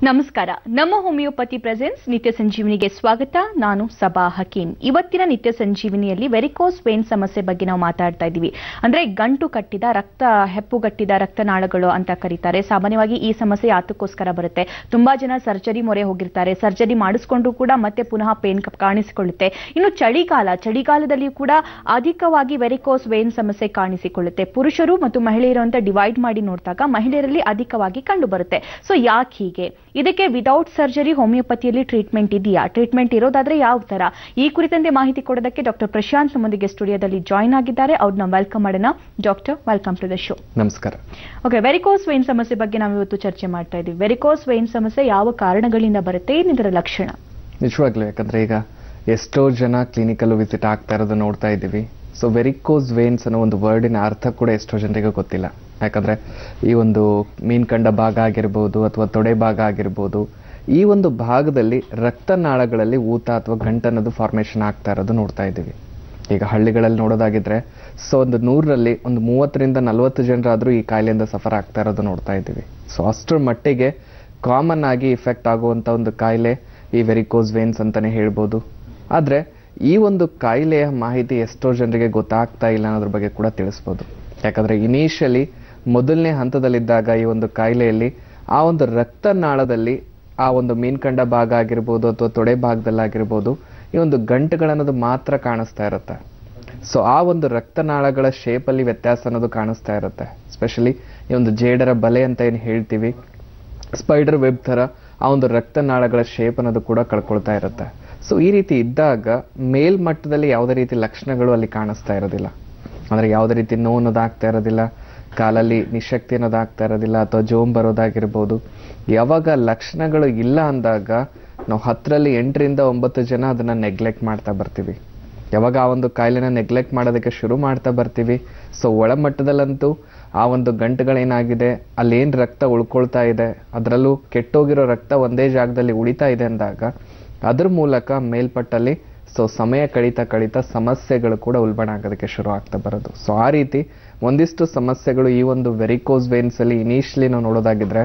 ನಮಸ್ಕಾರ ನಮ್ಮ homeopathy presence ನಿತ್ಯ ಸಂಜೀವಿನಿಗೆ ಸ್ವಾಗತ ನಾನು ಸಬಾ ಹಕೀಮ್ ಇವತ್ತಿನ ನಿತ್ಯ ಸಂಜೀವಿನಿಯಲ್ಲಿ ವೆರಿಕೋಸ್ ವೇನ್ ಸಮಸ್ಯೆ ಬಗ್ಗೆ ನಾವು ಮಾತಾಡ್ತಾ ಇದ್ದೀವಿ ಅಂದ್ರೆ ಗಂಟು ಕಟ್ಟಿದ ರಕ್ತ ಹೆಪ್ಪುಗಟ್ಟಿದ ರಕ್ತನಾಳಗಳು ಅಂತ ಕರೀತಾರೆ ಸಾಮಾನ್ಯವಾಗಿ ಈ ಸಮಸ್ಯೆ ಯಾತಕ್ಕೋಸ್ಕರ ಬರುತ್ತೆ ತುಂಬಾ ಜನ ಸರ್ಜರಿ ಮೊರೆ ಹೋಗಿರ್ತಾರೆ ಸರ್ಜರಿ ಮಾಡಿಸ್ಕೊಂಡ್ರು ಕೂಡ ಮತ್ತೆ ಪುನಃ ಪೇನ್ ಕಾಣಿಸಿಕೊಳ್ಳುತ್ತೆ ಇನ್ನು ಚಳಿಗಾಲ ಚಳಿಗಾಲದಲ್ಲಿಯೂ ಕೂಡ ಅಧಿಕವಾಗಿ ವೆರಿಕೋಸ್ ವೇನ್ ಸಮಸ್ಯೆ ಕಾಣಿಸಿಕೊಳ್ಳುತ್ತೆ ಪುರುಷರು ಮತ್ತು ಮಹಿಳೆಯರು ಅಂತ ಡಿವೈಡ್ ಮಾಡಿ ನೋಡಿದಾಗ ಮಹಿಳೆಯರಲ್ಲಿ ಅಧಿಕವಾಗಿ ಕಂಡು ಬರುತ್ತೆ ಸೊ ಯಾಕೆ ಹೀಗೆ ಇದಕ್ಕೆ ವಿದೌಟ್ ಸರ್ಜರಿ ಹೋಮಿಯೋಪತಿಯಲ್ಲಿ ಟ್ರೀಟ್ಮೆಂಟ್ ಇದೆಯಾ ಟ್ರೀಟ್ಮೆಂಟ್ ಇರೋದಾದ್ರೆ ಯಾವ ತರ ಈ ಕುರಿತಂತೆ ಮಾಹಿತಿ ಕೊಡೋದಕ್ಕೆ ಡಾಕ್ಟರ್ ಪ್ರಶಾಂತ್ ನಮ್ಮೊಂದಿಗೆ ಸ್ಟುಡಿಯೋದಲ್ಲಿ ಜಾಯ್ನ್ ಆಗಿದ್ದಾರೆ ಅವ್ರನ್ನ ವೆಲ್ಕಮ್ ಮಾಡೋಣ doctor welcome to the show ನಮಸ್ಕಾರ ಓಕೆ ವೆರಿಕೋಸ್ ವೈನ್ ಸಮಸ್ಯೆ ಬಗ್ಗೆ ನಾವು ಇವತ್ತು ಚರ್ಚೆ ಮಾಡ್ತಾ ಇದ್ದೀವಿ ವೆರಿಕೋಸ್ ವೈನ್ ಸಮಸ್ಯೆ ಯಾವ ಕಾರಣಗಳಿಂದ ಬರುತ್ತೆ ಏನಿದರ ಲಕ್ಷಣ ನಿಜವಾಗ್ಲೂ ಯಾಕಂದ್ರೆ ಈಗ ಎಷ್ಟೋ ಜನ ಕ್ಲಿನಿಕಲ್ಲೂ ವಿಸಿಟ್ ಆಗ್ತಾ ಇರೋದು ನೋಡ್ತಾ ಇದ್ದೀವಿ ಸೊ ವೆರಿಕೋಸ್ ವೇನ್ಸ್ ಅನ್ನೋ ಒಂದು ವರ್ಡಿನ ಅರ್ಥ ಕೂಡ ಎಷ್ಟೋ ಜನರಿಗೆ ಗೊತ್ತಿಲ್ಲ ಯಾಕಂದ್ರೆ ಈ ಒಂದು ಮೀನ್ಕಂಡ ಭಾಗ ಆಗಿರ್ಬೋದು ಅಥವಾ ತೊಡೆ ಭಾಗ ಆಗಿರ್ಬೋದು ಈ ಒಂದು ಭಾಗದಲ್ಲಿ ರಕ್ತನಾಳಗಳಲ್ಲಿ ಊತ ಅಥವಾ ಗಂಟನ್ನೋದು ಫಾರ್ಮೇಷನ್ ಆಗ್ತಾ ಇರೋದು ನೋಡ್ತಾ ಇದ್ದೀವಿ ಈಗ ಹಳ್ಳಿಗಳಲ್ಲಿ ನೋಡೋದಾಗಿದ್ರೆ ಸೊ ಒಂದು ನೂರರಲ್ಲಿ ಒಂದು ಮೂವತ್ತರಿಂದ ನಲವತ್ತು ಜನರಾದರೂ ಈ ಕಾಯಿಲೆಯಿಂದ ಸಫರ್ ಆಗ್ತಾ ಇರೋದು ನೋಡ್ತಾ ಇದ್ದೀವಿ ಸೊ ಅಷ್ಟರ ಮಟ್ಟಿಗೆ ಕಾಮನ್ ಆಗಿ ಇಫೆಕ್ಟ್ ಆಗುವಂಥ ಒಂದು ಕಾಯಿಲೆ ಈ ವೆರಿಕೋಸ್ ವೇನ್ಸ್ ಅಂತಾನೆ ಹೇಳ್ಬೋದು ಆದರೆ ಈ ಒಂದು ಕಾಯಿಲೆಯ ಮಾಹಿತಿ ಎಷ್ಟೋ ಜನರಿಗೆ ಗೊತ್ತಾಗ್ತಾ ಇಲ್ಲ ಅನ್ನೋದ್ರ ಬಗ್ಗೆ ಕೂಡ ತಿಳಿಸ್ಬೋದು ಯಾಕಂದ್ರೆ ಇನಿಷಿಯಲಿ ಮೊದಲನೇ ಹಂತದಲ್ಲಿದ್ದಾಗ ಈ ಒಂದು ಕಾಯಿಲೆಯಲ್ಲಿ ಆ ಒಂದು ರಕ್ತನಾಳದಲ್ಲಿ ಆ ಒಂದು ಮೀನ್ಕಂಡ ಭಾಗ ಆಗಿರ್ಬೋದು ಅಥವಾ ತೊಡೆ ಭಾಗದಲ್ಲಾಗಿರ್ಬೋದು ಈ ಒಂದು ಗಂಟುಗಳನ್ನೋದು ಮಾತ್ರ ಕಾಣಿಸ್ತಾ ಇರುತ್ತೆ ಸೊ ಆ ಒಂದು ರಕ್ತನಾಳಗಳ ಶೇಪಲ್ಲಿ ವ್ಯತ್ಯಾಸ ಅನ್ನೋದು ಕಾಣಿಸ್ತಾ ಇರುತ್ತೆ ಸ್ಪೆಷಲಿ ಈ ಒಂದು ಜೇಡರ ಬಲೆ ಅಂತ ಏನು ಹೇಳ್ತೀವಿ ಸ್ಪೈಡರ್ ವೆಬ್ ಥರ ಆ ಒಂದು ರಕ್ತನಾಳಗಳ ಶೇಪ್ ಅನ್ನೋದು ಕೂಡ ಕಳ್ಕೊಳ್ತಾ ಇರುತ್ತೆ ಸೊ ಈ ರೀತಿ ಇದ್ದಾಗ ಮೇಲ್ಮಟ್ಟದಲ್ಲಿ ಯಾವುದೇ ರೀತಿ ಲಕ್ಷಣಗಳು ಅಲ್ಲಿ ಕಾಣಿಸ್ತಾ ಇರೋದಿಲ್ಲ ಅಂದರೆ ಯಾವುದೇ ರೀತಿ ನೋವು ಅನ್ನೋದಾಗ್ತಾ ಇರೋದಿಲ್ಲ ಕಾಲಲ್ಲಿ ನಿಶಕ್ತಿ ಅನ್ನೋದಾಗ್ತಾ ಇರೋದಿಲ್ಲ ಅಥವಾ ಜೋಮ್ ಬರೋದಾಗಿರ್ಬೋದು ಯಾವಾಗ ಲಕ್ಷಣಗಳು ಇಲ್ಲ ಅಂದಾಗ ನಾವು ಹತ್ತರಲ್ಲಿ ಎಂಟರಿಂದ ಒಂಬತ್ತು ಜನ ಅದನ್ನ ನೆಗ್ಲೆಕ್ಟ್ ಮಾಡ್ತಾ ಬರ್ತೀವಿ ಯಾವಾಗ ಆ ಒಂದು ಕಾಯಿಲೆನ ನೆಗ್ಲೆಕ್ಟ್ ಮಾಡೋದಕ್ಕೆ ಶುರು ಮಾಡ್ತಾ ಬರ್ತೀವಿ ಸೊ ಒಳಮಟ್ಟದಲ್ಲಂತೂ ಆ ಒಂದು ಗಂಟುಗಳೇನಾಗಿದೆ ಅಲ್ಲೇನು ರಕ್ತ ಉಳ್ಕೊಳ್ತಾ ಇದೆ ಅದರಲ್ಲೂ ಕೆಟ್ಟೋಗಿರೋ ರಕ್ತ ಒಂದೇ ಜಾಗದಲ್ಲಿ ಉಳಿತಾ ಇದೆ ಅಂದಾಗ ಅದ್ರ ಮೂಲಕ ಮೇಲ್ಪಟ್ಟಲ್ಲಿ ಸೊ ಸಮಯ ಕಳೀತಾ ಕಳೀತಾ ಸಮಸ್ಯೆಗಳು ಕೂಡ ಉಲ್ಬಣ ಆಗೋದಕ್ಕೆ ಶುರು ಆಗ್ತಾ ಬರೋದು ಸೊ ಆ ರೀತಿ ಒಂದಿಷ್ಟು ಸಮಸ್ಯೆಗಳು ಈ ಒಂದು ವೆರಿಕೋಸ್ ವೇನ್ಸ್ ಅಲ್ಲಿ ಇನಿಷಿಯಲಿ ನಾವು ನೋಡೋದಾಗಿದ್ರೆ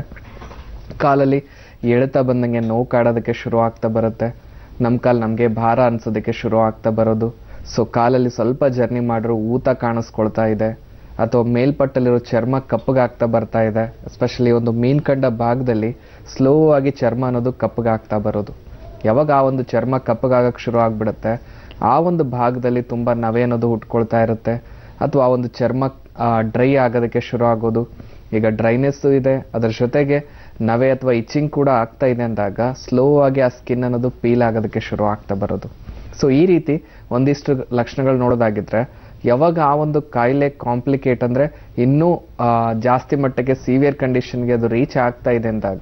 ಕಾಲಲ್ಲಿ ಎಳ್ತಾ ಬಂದಂಗೆ ನೋವು ಕಾಡೋದಕ್ಕೆ ಶುರು ಆಗ್ತಾ ಬರುತ್ತೆ ನಮ್ಮ ಕಾಲು ನಮಗೆ ಭಾರ ಅನ್ಸೋದಕ್ಕೆ ಶುರು ಆಗ್ತಾ ಬರೋದು ಸೊ ಕಾಲಲ್ಲಿ ಸ್ವಲ್ಪ ಜರ್ನಿ ಮಾಡಿದ್ರು ಊತ ಕಾಣಿಸ್ಕೊಳ್ತಾ ಇದೆ ಅಥವಾ ಮೇಲ್ಪಟ್ಟಲ್ಲಿರೋ ಚರ್ಮ ಕಪ್ಪಗಾಗ್ತಾ ಬರ್ತಾ ಇದೆ ಎಸ್ಪೆಷಲಿ ಒಂದು ಮೀನ್ ಕಂಡ ಭಾಗದಲ್ಲಿ ಸ್ಲೋ ಆಗಿ ಚರ್ಮ ಅನ್ನೋದು ಕಪ್ಪಗಾಗ್ತಾ ಬರೋದು ಯಾವಾಗ ಆ ಒಂದು ಚರ್ಮ ಕಪ್ಪಗಾಗಕ್ಕೆ ಶುರು ಆಗ್ಬಿಡುತ್ತೆ ಆ ಒಂದು ಭಾಗದಲ್ಲಿ ತುಂಬ ನವೆ ಅನ್ನೋದು ಹುಟ್ಕೊಳ್ತಾ ಇರುತ್ತೆ ಅಥವಾ ಆ ಒಂದು ಚರ್ಮ ಡ್ರೈ ಆಗೋದಕ್ಕೆ ಶುರು ಆಗೋದು ಈಗ ಡ್ರೈನೆಸ್ಸು ಇದೆ ಅದರ ಜೊತೆಗೆ ನವೆ ಅಥವಾ ಇಚಿಂಗ್ ಕೂಡ ಆಗ್ತಾ ಇದೆ ಅಂದಾಗ ಸ್ಲೋ ಆಗಿ ಆ ಸ್ಕಿನ್ ಅನ್ನೋದು ಪೀಲ್ ಆಗೋದಕ್ಕೆ ಶುರು ಆಗ್ತಾ ಬರೋದು ಸೊ ಈ ರೀತಿ ಒಂದಿಷ್ಟು ಲಕ್ಷಣಗಳು ನೋಡೋದಾಗಿದ್ರೆ ಯಾವಾಗ ಆ ಒಂದು ಕಾಯಿಲೆ ಕಾಂಪ್ಲಿಕೇಟ್ ಅಂದರೆ ಇನ್ನೂ ಆ, ಜಾಸ್ತಿ ಮಟ್ಟಕ್ಕೆ ಸಿವಿಯರ್ ಕಂಡೀಷನ್ಗೆ ಅದು ರೀಚ್ ಆಗ್ತಾ ಇದೆ ಅಂದಾಗ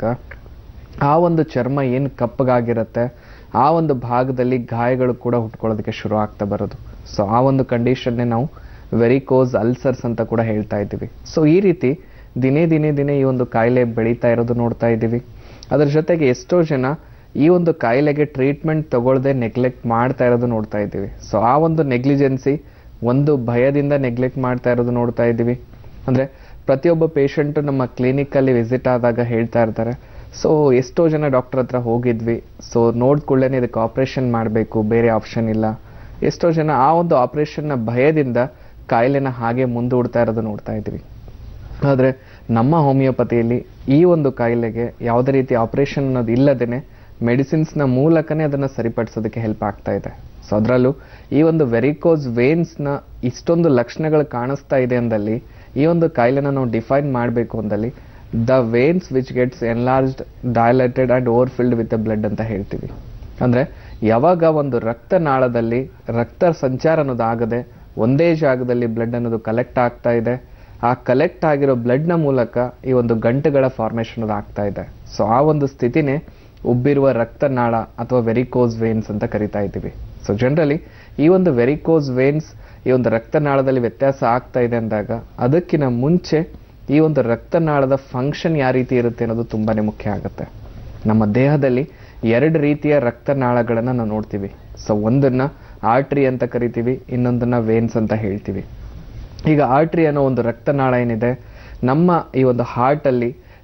ಆ ಒಂದು ಚರ್ಮ ಏನು ಕಪ್ಪಗಾಗಿರುತ್ತೆ ಆ ಒಂದು ಭಾಗದಲ್ಲಿ ಗಾಯಗಳು ಕೂಡ ಹುಟ್ಕೊಳ್ಳೋದಕ್ಕೆ ಶುರು ಆಗ್ತಾ ಬರೋದು ಸೊ ಆ ಒಂದು ಕಂಡೀಷನ್ನೇ ನಾವು ವೆರಿಕೋಸ್ ಅಲ್ಸರ್ಸ್ ಅಂತ ಕೂಡ ಹೇಳ್ತಾ ಇದ್ದೀವಿ ಸೊ ಈ ರೀತಿ ದಿನೇ ದಿನೇ ದಿನೇ ಈ ಒಂದು ಕಾಯಿಲೆ ಬೆಳೀತಾ ಇರೋದು ನೋಡ್ತಾ ಇದ್ದೀವಿ ಅದರ ಜೊತೆಗೆ ಎಷ್ಟೋ ಜನ ಈ ಒಂದು ಕಾಯಿಲೆಗೆ ಟ್ರೀಟ್ಮೆಂಟ್ ತಗೊಳ್ಳದೆ ನೆಗ್ಲೆಕ್ಟ್ ಮಾಡ್ತಾ ಇರೋದು ನೋಡ್ತಾ ಇದ್ದೀವಿ ಸೊ ಆ ಒಂದು ನೆಗ್ಲಿಜೆನ್ಸಿ ಒಂದು ಭಯದಿಂದ ನೆಗ್ಲೆಕ್ಟ್ ಮಾಡ್ತಾ ಇರೋದು ನೋಡ್ತಾ ಇದ್ದೀವಿ ಅಂದರೆ ಪ್ರತಿಯೊಬ್ಬ ಪೇಷಂಟು ನಮ್ಮ ಕ್ಲಿನಿಕಲ್ಲಿ ವಿಸಿಟ್ ಆದಾಗ ಹೇಳ್ತಾ ಇರ್ತಾರೆ ಸೊ ಎಷ್ಟೋ ಜನ ಡಾಕ್ಟರ್ ಹತ್ರ ಹೋಗಿದ್ವಿ ಸೊ ನೋಡ್ಕೊಳ್ಳೇನೆ ಇದಕ್ಕೆ ಆಪ್ರೇಷನ್ ಮಾಡಬೇಕು ಬೇರೆ ಆಪ್ಷನ್ ಇಲ್ಲ ಎಷ್ಟೋ ಜನ ಆ ಒಂದು ಆಪ್ರೇಷನ್ನ ಭಯದಿಂದ ಕಾಯಿಲೆನ ಹಾಗೆ ಮುಂದೂಡ್ತಾ ಇರೋದು ನೋಡ್ತಾ ಇದ್ವಿ ಆದರೆ ನಮ್ಮ ಹೋಮಿಯೋಪತಿಯಲ್ಲಿ ಈ ಒಂದು ಕಾಯಿಲೆಗೆ ಯಾವುದೇ ರೀತಿ ಆಪರೇಷನ್ ಅನ್ನೋದು ಇಲ್ಲದೇನೆ ಮೆಡಿಸಿನ್ಸ್ನ ಮೂಲಕನೇ ಅದನ್ನು ಸರಿಪಡಿಸೋದಕ್ಕೆ ಹೆಲ್ಪ್ ಆಗ್ತಾ ಇದೆ ಸೊ ಅದರಲ್ಲೂ ಈ ಒಂದು ವೆರಿಕೋಸ್ ವೇನ್ಸ್ನ ಇಷ್ಟೊಂದು ಲಕ್ಷಣಗಳು ಕಾಣಿಸ್ತಾ ಇದೆ ಅಂದಲ್ಲಿ ಈ ಒಂದು ಕಾಯಿಲೆನ ನಾವು ಡಿಫೈನ್ ಮಾಡಬೇಕು ಅಂದಲ್ಲಿ the veins which gets enlarged dilated and over filled with blood ಅಂತ ಹೇಳ್ತೀವಿ ಅಂದರೆ ಯಾವಾಗ ಒಂದು ರಕ್ತನಾಳದಲ್ಲಿ ರಕ್ತ ಸಂಚಾರ ಅನ್ನೋದು ಆಗದೆ ಒಂದೇ ಜಾಗದಲ್ಲಿ ಬ್ಲಡ್ ಅನ್ನೋದು ಕಲೆಕ್ಟ್ ಆಗ್ತಾ ಇದೆ ಆ ಕಲೆಕ್ಟ್ ಆಗಿರೋ ಬ್ಲಡ್ನ ಮೂಲಕ ಈ ಒಂದು ಗಂಟುಗಳ ಫಾರ್ಮೇಷನ್ ಅದು ಆಗ್ತಾ ಇದೆ ಸೊ ಆ ಒಂದು ಸ್ಥಿತಿನೇ ಉಬ್ಬಿರುವ ರಕ್ತನಾಳ ಅಥವಾ ವೆರಿಕೋಸ್ ವೇನ್ಸ್ ಅಂತ ಕರಿತಾ ಇದ್ದೀವಿ ಸೊ ಜನರಲಿ ಈ ಒಂದು ವೆರಿಕೋಸ್ ವೇನ್ಸ್ ಈ ಒಂದು ರಕ್ತನಾಳದಲ್ಲಿ ವ್ಯತ್ಯಾಸ ಆಗ್ತಾ ಇದೆ ಅಂದಾಗ ಅದಕ್ಕಿಂತ ಮುಂಚೆ ಈ ಒಂದು ರಕ್ತನಾಳದ ಫಂಕ್ಷನ್ ಯಾವ ರೀತಿ ಇರುತ್ತೆ ಅನ್ನೋದು ತುಂಬಾನೇ ಮುಖ್ಯ ಆಗುತ್ತೆ ನಮ್ಮ ದೇಹದಲ್ಲಿ ಎರಡು ರೀತಿಯ ರಕ್ತನಾಳಗಳನ್ನು ನಾವು ನೋಡ್ತೀವಿ ಸೊ ಒಂದನ್ನ ಆರ್ಟ್ರಿ ಅಂತ ಕರಿತೀವಿ ಇನ್ನೊಂದನ್ನ ವೇನ್ಸ್ ಅಂತ ಹೇಳ್ತೀವಿ ಈಗ ಆರ್ಟ್ರಿ ಅನ್ನೋ ಒಂದು ರಕ್ತನಾಳ ಏನಿದೆ ನಮ್ಮ ಈ ಒಂದು ಹಾರ್ಟಲ್ಲಿ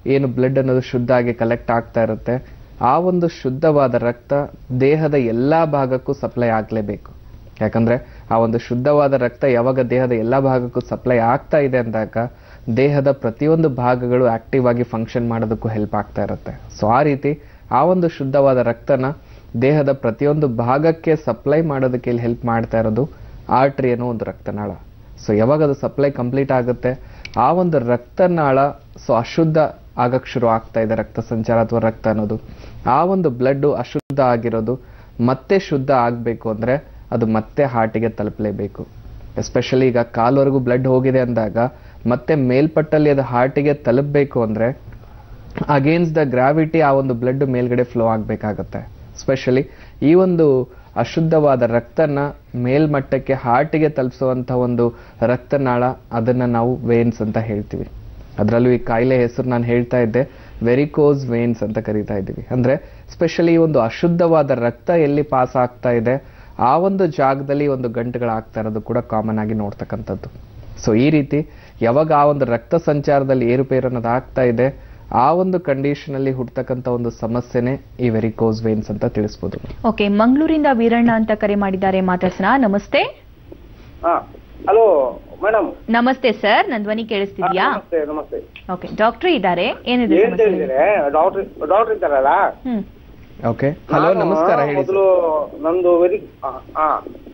ಏನು ಬ್ಲಡ್ ಅನ್ನೋದು ಶುದ್ಧ ಆಗಿ ಕಲೆಕ್ಟ್ ಆಗ್ತಾ ಇರುತ್ತೆ ಆ ಒಂದು ಶುದ್ಧವಾದ ರಕ್ತ ದೇಹದ ಎಲ್ಲಾ ಭಾಗಕ್ಕೂ ಸಪ್ಲೈ ಆಗಲೇಬೇಕು ಯಾಕಂದ್ರೆ ಆ ಒಂದು ಶುದ್ಧವಾದ ರಕ್ತ ಯಾವಾಗ ದೇಹದ ಎಲ್ಲಾ ಭಾಗಕ್ಕೂ ಸಪ್ಲೈ ಆಗ್ತಾ ಇದೆ ಅಂದಾಗ ದೇಹದ ಪ್ರತಿಯೊಂದು ಭಾಗಗಳು ಆಕ್ಟಿವ್ ಆಗಿ ಫಂಕ್ಷನ್ ಮಾಡೋದಕ್ಕೂ ಹೆಲ್ಪ್ ಆಗ್ತಾ ಇರುತ್ತೆ ಸೊ ಆ ರೀತಿ ಆ ಒಂದು ಶುದ್ಧವಾದ ರಕ್ತನ ದೇಹದ ಪ್ರತಿಯೊಂದು ಭಾಗಕ್ಕೆ ಸಪ್ಲೈ ಮಾಡೋದಕ್ಕೆ ಇಲ್ಲಿ ಹೆಲ್ಪ್ ಮಾಡ್ತಾ ಇರೋದು ಆರ್ಟ್ರಿ ಅನ್ನೋ ಒಂದು ರಕ್ತನಾಳ ಸೊ ಯಾವಾಗ ಅದು ಸಪ್ಲೈ ಕಂಪ್ಲೀಟ್ ಆಗುತ್ತೆ ಆ ಒಂದು ರಕ್ತನಾಳ ಸೊ ಅಶುದ್ಧ ಆಗಕ್ಕೆ ಶುರು ಆಗ್ತಾ ಇದೆ ರಕ್ತ ಸಂಚಾರ ಅಥವಾ ರಕ್ತ ಅನ್ನೋದು ಆ ಒಂದು ಬ್ಲಡ್ ಅಶುದ್ಧ ಆಗಿರೋದು ಮತ್ತೆ ಶುದ್ಧ ಆಗಬೇಕು ಅಂದ್ರೆ ಅದು ಮತ್ತೆ ಹಾರ್ಟಿಗೆ ತಲುಪಲೇಬೇಕು ಎಸ್ಪೆಷಲಿ ಈಗ ಕಾಲ್ವರೆಗೂ ಬ್ಲಡ್ ಹೋಗಿದೆ ಅಂದಾಗ ಮತ್ತೆ ಮೇಲ್ಪಟ್ಟಲ್ಲಿ ಅದು ಹಾರ್ಟಿಗೆ ತಲುಪಬೇಕು ಅಂದ್ರೆ ಅಗೇನ್ಸ್ಟ್ ದ ಗ್ರಾವಿಟಿ ಆ ಒಂದು ಬ್ಲಡ್ ಮೇಲ್ಗಡೆ ಫ್ಲೋ ಆಗಬೇಕಾಗತ್ತೆ ಸ್ಪೆಷಲಿ ಈ ಒಂದು ಅಶುದ್ಧವಾದ ರಕ್ತನ ಮೇಲ್ಮಟ್ಟಕ್ಕೆ ಹಾರ್ಟಿಗೆ ತಲುಪಿಸುವಂಥ ಒಂದು ರಕ್ತನಾಳ ಅದನ್ನ ನಾವು ವೇನ್ಸ್ ಅಂತ ಹೇಳ್ತೀವಿ ಅದರಲ್ಲೂ ಈ ಕಾಯಿಲೆ ಹೆಸರು ನಾನು ಹೇಳ್ತಾ ಇದ್ದೆ ವೆರಿಕೋಸ್ ವೇನ್ಸ್ ಅಂತ ಕರಿತಾ ಇದ್ದೀವಿ ಅಂದ್ರೆ ಸ್ಪೆಷಲಿ ಒಂದು ಅಶುದ್ಧವಾದ ರಕ್ತ ಎಲ್ಲಿ ಪಾಸ್ ಆಗ್ತಾ ಇದೆ ಆ ಒಂದು ಜಾಗದಲ್ಲಿ ಒಂದು ಗಂಟುಗಳಾಗ್ತಾ ಇರೋದು ಕೂಡ ಕಾಮನ್ ಆಗಿ ನೋಡ್ತಕ್ಕಂಥದ್ದು ಸೊ ಈ ರೀತಿ ಯಾವಾಗ ಆ ಒಂದು ರಕ್ತ ಸಂಚಾರದಲ್ಲಿ ಏರುಪೇರು ಅನ್ನೋದು ಆಗ್ತಾ ಇದೆ ಆ ಒಂದು ಕಂಡೀಷನ್ ಅಲ್ಲಿ ಹುಟ್ಟತಕ್ಕಂಥ ಒಂದು ಸಮಸ್ಯೆನೇ ಈ ವೆರಿಕೋಸ್ ವೇನ್ಸ್ ಅಂತ ತಿಳಿಸ್ಬೋದು ಓಕೆ ಮಂಗಳೂರಿಂದ ವೀರಣ್ಣ ಅಂತ ಕರೆ ಮಾಡಿದ್ದಾರೆ ಮಾತಾಡ್ಸೋಣ ನಮಸ್ತೆ ಹಾ ಹಲೋ ಮೇಡಮ್ ನಮಸ್ತೆ ಸರ್ ನನ್ನ ಧ್ವನಿ ಕೇಳಿಸ್ತಿದ್ಯಾ ನಮಸ್ತೆ ನಮಸ್ತೆ ಓಕೆ ಡಾಕ್ಟರ್ ಇದ್ದಾರೆ ಏನಿದೆ ಏನ್ ಸಮಸ್ಯೆ ಹೇಳಿದ್ರೆ ಡಾಕ್ಟರ್ ಡಾಕ್ಟರ್ ಇದ್ದಾರಲ್ಲ ಹ್ಮ್ ಓಕೆ ಹಲೋ ನಾನು ನಮಸ್ಕಾರ ಹೇಳಿ ಮೊದಲು ನಂದು ವೆರಿ ಹಾ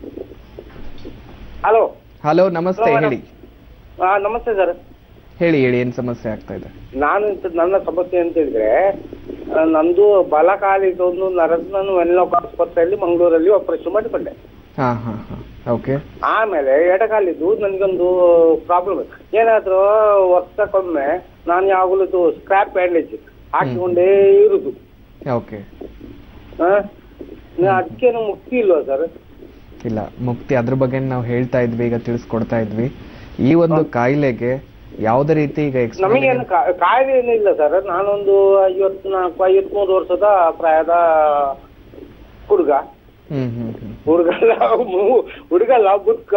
ಹಲೋ ಹಲೋ ನಮಸ್ತೆ Hello, ಹೇಳಿ ಹಾ ನಮಸ್ತೆ ಸರ್ ಹೇಳಿ ಹೇಳಿ ಏನ್ ಸಮಸ್ಯೆ ಆಗ್ತಾ ಇದೆ ನಾನು ಇಂತ- ನನ್ನ ಸಮಸ್ಯೆ ಅಂತ ಹೇಳಿದ್ರೆ ಆ, ನಂದು ಬಲಕಾಲಿಗೆ ಒಂದು ನರದ ನಾನು ವೆನ್ಲಾಕ್ ಆಸ್ಪತ್ರೆಯಲ್ಲಿ ಮಂಗಳೂರಲ್ಲಿ ಆಪರೇಷನ್ ಮಾಡಿಕೊಂಡೆ ಹಾ ಹಾ ಹಾ ಓಕೆ ಆಮೇಲೆ ಎಡಕಾಲಿದ್ದು ನನಗೊಂದು ಪ್ರಾಬ್ಲಮ್ ಏನಾದ್ರೂ ವರ್ಷಕ್ಕೊಮ್ಮೆ ನಾನು ಯಾವಾಗಲೂ ಸ್ಕ್ರಾಪ್ ಬ್ಯಾಂಡೇಜ್ ಹಾಕಿಕೊಂಡೇ ಇರುದು ಓಕೆ ಹಾ ಅದಕ್ಕೇನು ಮುಕ್ತಿ ಇಲ್ವಾ ಸರ್ ಇಲ್ಲ ಮುಕ್ತಿ ಅದ್ರ ಬಗ್ಗೆ ನಾವು ಹೇಳ್ತಾ ಇದ್ವಿ ಈಗ ತಿಳಿಸ್ಕೊಡ್ತಾ ಇದ್ವಿ ಈ ಒಂದು ಕಾಯಿಲೆಗೆ ಯಾವುದೇ ರೀತಿ ಈಗ ನಮಗೇನು ಎಕ್ಸ್ಪೈರಿ ಕಾ- ಕಾಯಿಲೆ ಏನಿಲ್ಲ ಸರ್ ನಾನೊಂದು ಐವತ್ನಾಲ್ಕು ಐವತ್ಮೂರು ವರ್ಷದ ಪ್ರಾಯದ ಹುಡುಗ ಹ್ಮ್ ಹ್ಮ್ ಹ್ಮ್ ಹುಡುಗಲ್ಲ ಮೂ- ಹುಡುಗಲ್ಲ ಬುಕ್ಕ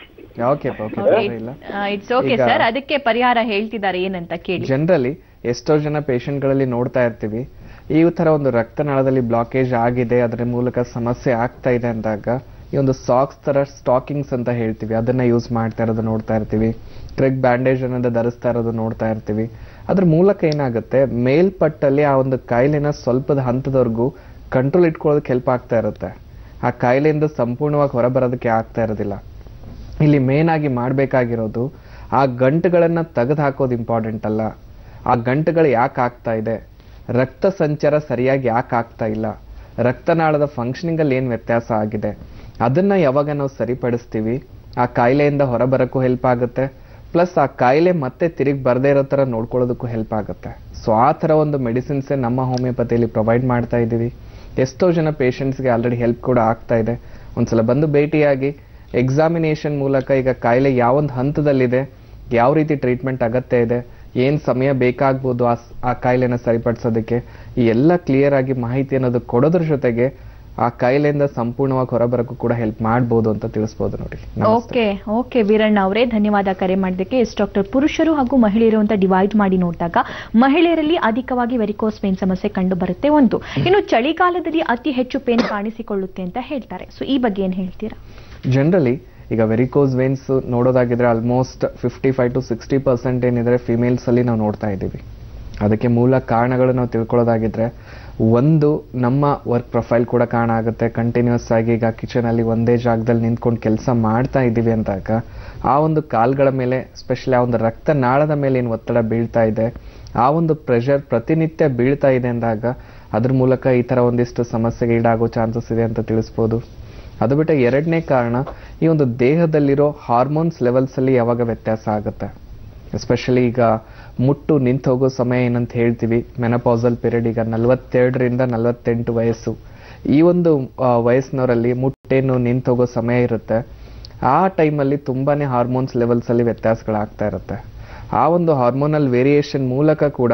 ಓಕೆ ಓಕೆ ತೊಂದ್ರೆ ಇಲ್ಲ ಇಟ್ಸ್ ಓಕೆ ಈಗ- ಸರ್ ಅದಕ್ಕೆ ಪರಿಹಾರ ಹೇಳ್ತಿದ್ದಾರೆ ಏನಂತ ಕೇಳಿ ಜನರಲಿ ಎಷ್ಟೋ ಜನ ಪೇಷಂಟ್ಗಳಲ್ಲಿ ನೋಡ್ತಾ ಇರ್ತೀವಿ ಈ ತರ ಒಂದು ರಕ್ತನಾಳದಲ್ಲಿ ಬ್ಲಾಕೇಜ್ ಆಗಿದೆ ಅದರ ಮೂಲಕ ಸಮಸ್ಯೆ ಆಗ್ತಾ ಇದೆ ಅಂದಾಗ ಈ ಒಂದು ಸಾಕ್ಸ್ ತರ ಸ್ಟಾಕಿಂಗ್ಸ್ ಅಂತ ಹೇಳ್ತೀವಿ ಅದನ್ನ ಯೂಸ್ ಮಾಡ್ತಾ ಇರೋದು ನೋಡ್ತಾ ಇರ್ತೀವಿ ಕ್ರೆಗ್ ಬ್ಯಾಂಡೇಜ್ ಅನ್ನೋದು ಧರಿಸ್ತಾ ಇರೋದು ನೋಡ್ತಾ ಇರ್ತೀವಿ ಅದ್ರ ಮೂಲಕ ಏನಾಗುತ್ತೆ ಮೇಲ್ಪಟ್ಟಲ್ಲಿ ಆ ಒಂದು ಕಾಯಿಲೆನ ಸ್ವಲ್ಪದ ಹಂತದವರೆಗೂ ಕಂಟ್ರೋಲ್ ಇಟ್ಕೊಳ್ಳೋದಕ್ಕೆ ಹೆಲ್ಪ್ ಆಗ್ತಾ ಇರುತ್ತೆ ಆ ಕಾಯಿಲೆಯಿಂದ ಸಂಪೂರ್ಣವಾಗಿ ಹೊರಬರೋದಕ್ಕೆ ಆಗ್ತಾ ಇರೋದಿಲ್ಲ ಇಲ್ಲಿ ಮೇನ್ ಆಗಿ ಮಾಡಬೇಕಾಗಿರೋದು ಆ ಗಂಟುಗಳನ್ನ ತೆಗೆದು ಹಾಕೋದು ಇಂಪಾರ್ಟೆಂಟ್ ಅಲ್ಲ ಆ ಗಂಟುಗಳು ಯಾಕೆ ಆಗ್ತಾ ಇದೆ ರಕ್ತ ಸಂಚಾರ ಸರಿಯಾಗಿ ಯಾಕೆ ಆಗ್ತಾ ಇಲ್ಲ ರಕ್ತನಾಳದ ಫಂಕ್ಷನಿಂಗ್ ಅಲ್ಲಿ ಏನು ವ್ಯತ್ಯಾಸ ಆಗಿದೆ ಅದನ್ನ ಯಾವಾಗ ನಾವು ಸರಿಪಡಿಸ್ತೀವಿ ಆ ಕಾಯಿಲೆಯಿಂದ ಹೊರಬರಕ್ಕೂ ಹೆಲ್ಪ್ ಆಗುತ್ತೆ ಪ್ಲಸ್ ಆ ಕಾಯಿಲೆ ಮತ್ತೆ ತಿರುಗಿ ಬರದೇ ಇರೋ ಥರ ನೋಡ್ಕೊಳ್ಳೋದಕ್ಕೂ ಹೆಲ್ಪ್ ಆಗುತ್ತೆ ಸೊ ಆ ಥರ ಒಂದು ಮೆಡಿಸಿನ್ಸೇ ನಮ್ಮ ಹೋಮಿಯೋಪತಿಯಲ್ಲಿ ಪ್ರೊವೈಡ್ ಮಾಡ್ತಾ ಇದ್ದೀವಿ ಎಷ್ಟೋ ಜನ ಪೇಷಂಟ್ಸ್ಗೆ ಆಲ್ರೆಡಿ ಹೆಲ್ಪ್ ಕೂಡ ಆಗ್ತಾ ಇದೆ ಒಂದ್ಸಲ ಬಂದು ಭೇಟಿಯಾಗಿ ಎಕ್ಸಾಮಿನೇಷನ್ ಮೂಲಕ ಈಗ ಕಾಯಿಲೆ ಯಾವೊಂದು ಹಂತದಲ್ಲಿದೆ ಯಾವ ರೀತಿ ಟ್ರೀಟ್ಮೆಂಟ್ ಅಗತ್ಯ ಇದೆ ಏನು ಸಮಯ ಬೇಕಾಗ್ಬೋದು ಆ ಸ್- ಆ ಕಾಯಿಲೆನ ಸರಿಪಡಿಸೋದಕ್ಕೆ ಈ ಎಲ್ಲ ಕ್ಲಿಯರ್ ಆಗಿ ಮಾಹಿತಿ ಅನ್ನೋದು ಕೊಡೋದ್ರ ಜೊತೆಗೆ ಆ ಕಾಯಿಲೆಯಿಂದ ಸಂಪೂರ್ಣವಾಗಿ ಹೊರಬರಕ್ಕೂ ಕೂಡ ಹೆಲ್ಪ್ ಮಾಡ್ಬೋದು ಅಂತ ತಿಳಿಸ್ಬೋದು ನೋಡಿ ನಮಸ್ತೆ ಓಕೆ ಓಕೆ ವೀರಣ್ಣ ಅವರೇ ಧನ್ಯವಾದ ಕರೆ ಮಾಡಿದ್ದಕ್ಕೆ ಎಸ್ ಡಾಕ್ಟರ್ ಪುರುಷರು ಹಾಗೂ ಮಹಿಳೆಯರು ಅಂತ ಡಿವೈಡ್ ಮಾಡಿ ನೋಡಿದಾಗ ಮಹಿಳೆಯರಲ್ಲಿ ಅಧಿಕವಾಗಿ ವೆರಿಕೋಸ್ ಪೇನ್ ಸಮಸ್ಯೆ ಕಂಡು ಬರುತ್ತೆ ಒಂದು ಇನ್ನು ಚಳಿಗಾಲದಲ್ಲಿ ಅತಿ ಹೆಚ್ಚು ಪೇನ್ ಕಾಣಿಸಿಕೊಳ್ಳುತ್ತೆ ಅಂತ ಹೇಳ್ತಾರೆ ಸೊ ಈ ಬಗ್ಗೆ ಏನ್ ಹೇಳ್ತೀರಾ ಜನರಲಿ ಈಗ ವೆರಿಕೋಸ್ ವೇನ್ಸ್ ನೋಡೋದಾಗಿದ್ರೆ almost fifty five to sixty percent ಏನಿದ್ರೆ ಫಿಮೇಲ್ಸ್ ಅಲ್ಲಿ ನಾವು ನೋಡ್ತಾ ಇದ್ದೀವಿ ಅದಕ್ಕೆ ಮೂಲ ಕಾರಣಗಳು ನಾವು ತಿಳ್ಕೊಳ್ಳೋದಾಗಿದ್ರೆ ಒಂದು ನಮ್ಮ ವರ್ಕ್ ಪ್ರೊಫೈಲ್ ಕೂಡ ಕಾರಣ ಆಗುತ್ತೆ ಕಂಟಿನ್ಯೂಸ್ ಆಗಿ ಈಗ ಕಿಚನ್ ಅಲ್ಲಿ ಒಂದೇ ಜಾಗದಲ್ಲಿ ನಿಂತ್ಕೊಂಡು ಕೆಲಸ ಮಾಡ್ತಾ ಇದ್ದೀವಿ ಅಂದಾಗ ಆ ಒಂದು ಕಾಲ್ಗಳ ಮೇಲೆ ಸ್ಪೆಷಲಿ ಆ ಒಂದು ರಕ್ತನಾಳದ ಮೇಲೆ ಏನು ಒತ್ತಡ ಬೀಳ್ತಾ ಇದೆ ಆ ಒಂದು ಪ್ರೆಷರ್ ಪ್ರತಿನಿತ್ಯ ಬೀಳ್ತಾ ಇದೆ ಅಂದಾಗ ಅದ್ರ ಮೂಲಕ ಈ ತರ ಒಂದಿಷ್ಟು ಸಮಸ್ಯೆಗೆ ಈಡಾಗೋ ಚಾನ್ಸಸ್ ಇದೆ ಅಂತ ತಿಳಿಸ್ಬೋದು ಅದು ಬಿಟ್ಟು ಎರಡನೇ ಕಾರಣ ಈ ಒಂದು ದೇಹದಲ್ಲಿರೋ ಹಾರ್ಮೋನ್ಸ್ ಲೆವೆಲ್ಸ್ ಅಲ್ಲಿ ಯಾವಾಗ ವ್ಯತ್ಯಾಸ ಆಗುತ್ತೆ ಎಸ್ಪೆಷಲಿ ಈಗ ಮುಟ್ಟು ನಿಂತು ಹೋಗೋ ಸಮಯ ಏನಂತ ಹೇಳ್ತೀವಿ ಮೆನಪಾಸಲ್ ಪೀರಿಯಡ್ ಈಗ ನಲವತ್ತೆರಡರಿಂದ ನಲವತ್ತೆಂಟು ವಯಸ್ಸು ಈ ಒಂದು ಆ, ವಯಸ್ಸಿನವರಲ್ಲಿ ಮುಟ್ಟೇನು ನಿಂತು ಹೋಗೋ ಸಮಯ ಇರುತ್ತೆ ಆ ಟೈಮಲ್ಲಿ ತುಂಬಾನೇ ಹಾರ್ಮೋನ್ಸ್ ಲೆವೆಲ್ಸ್ ಅಲ್ಲಿ ವ್ಯತ್ಯಾಸಗಳಾಗ್ತಾ ಇರುತ್ತೆ ಆ ಒಂದು ಹಾರ್ಮೋನಲ್ ವೇರಿಯೇಷನ್ ಮೂಲಕ ಕೂಡ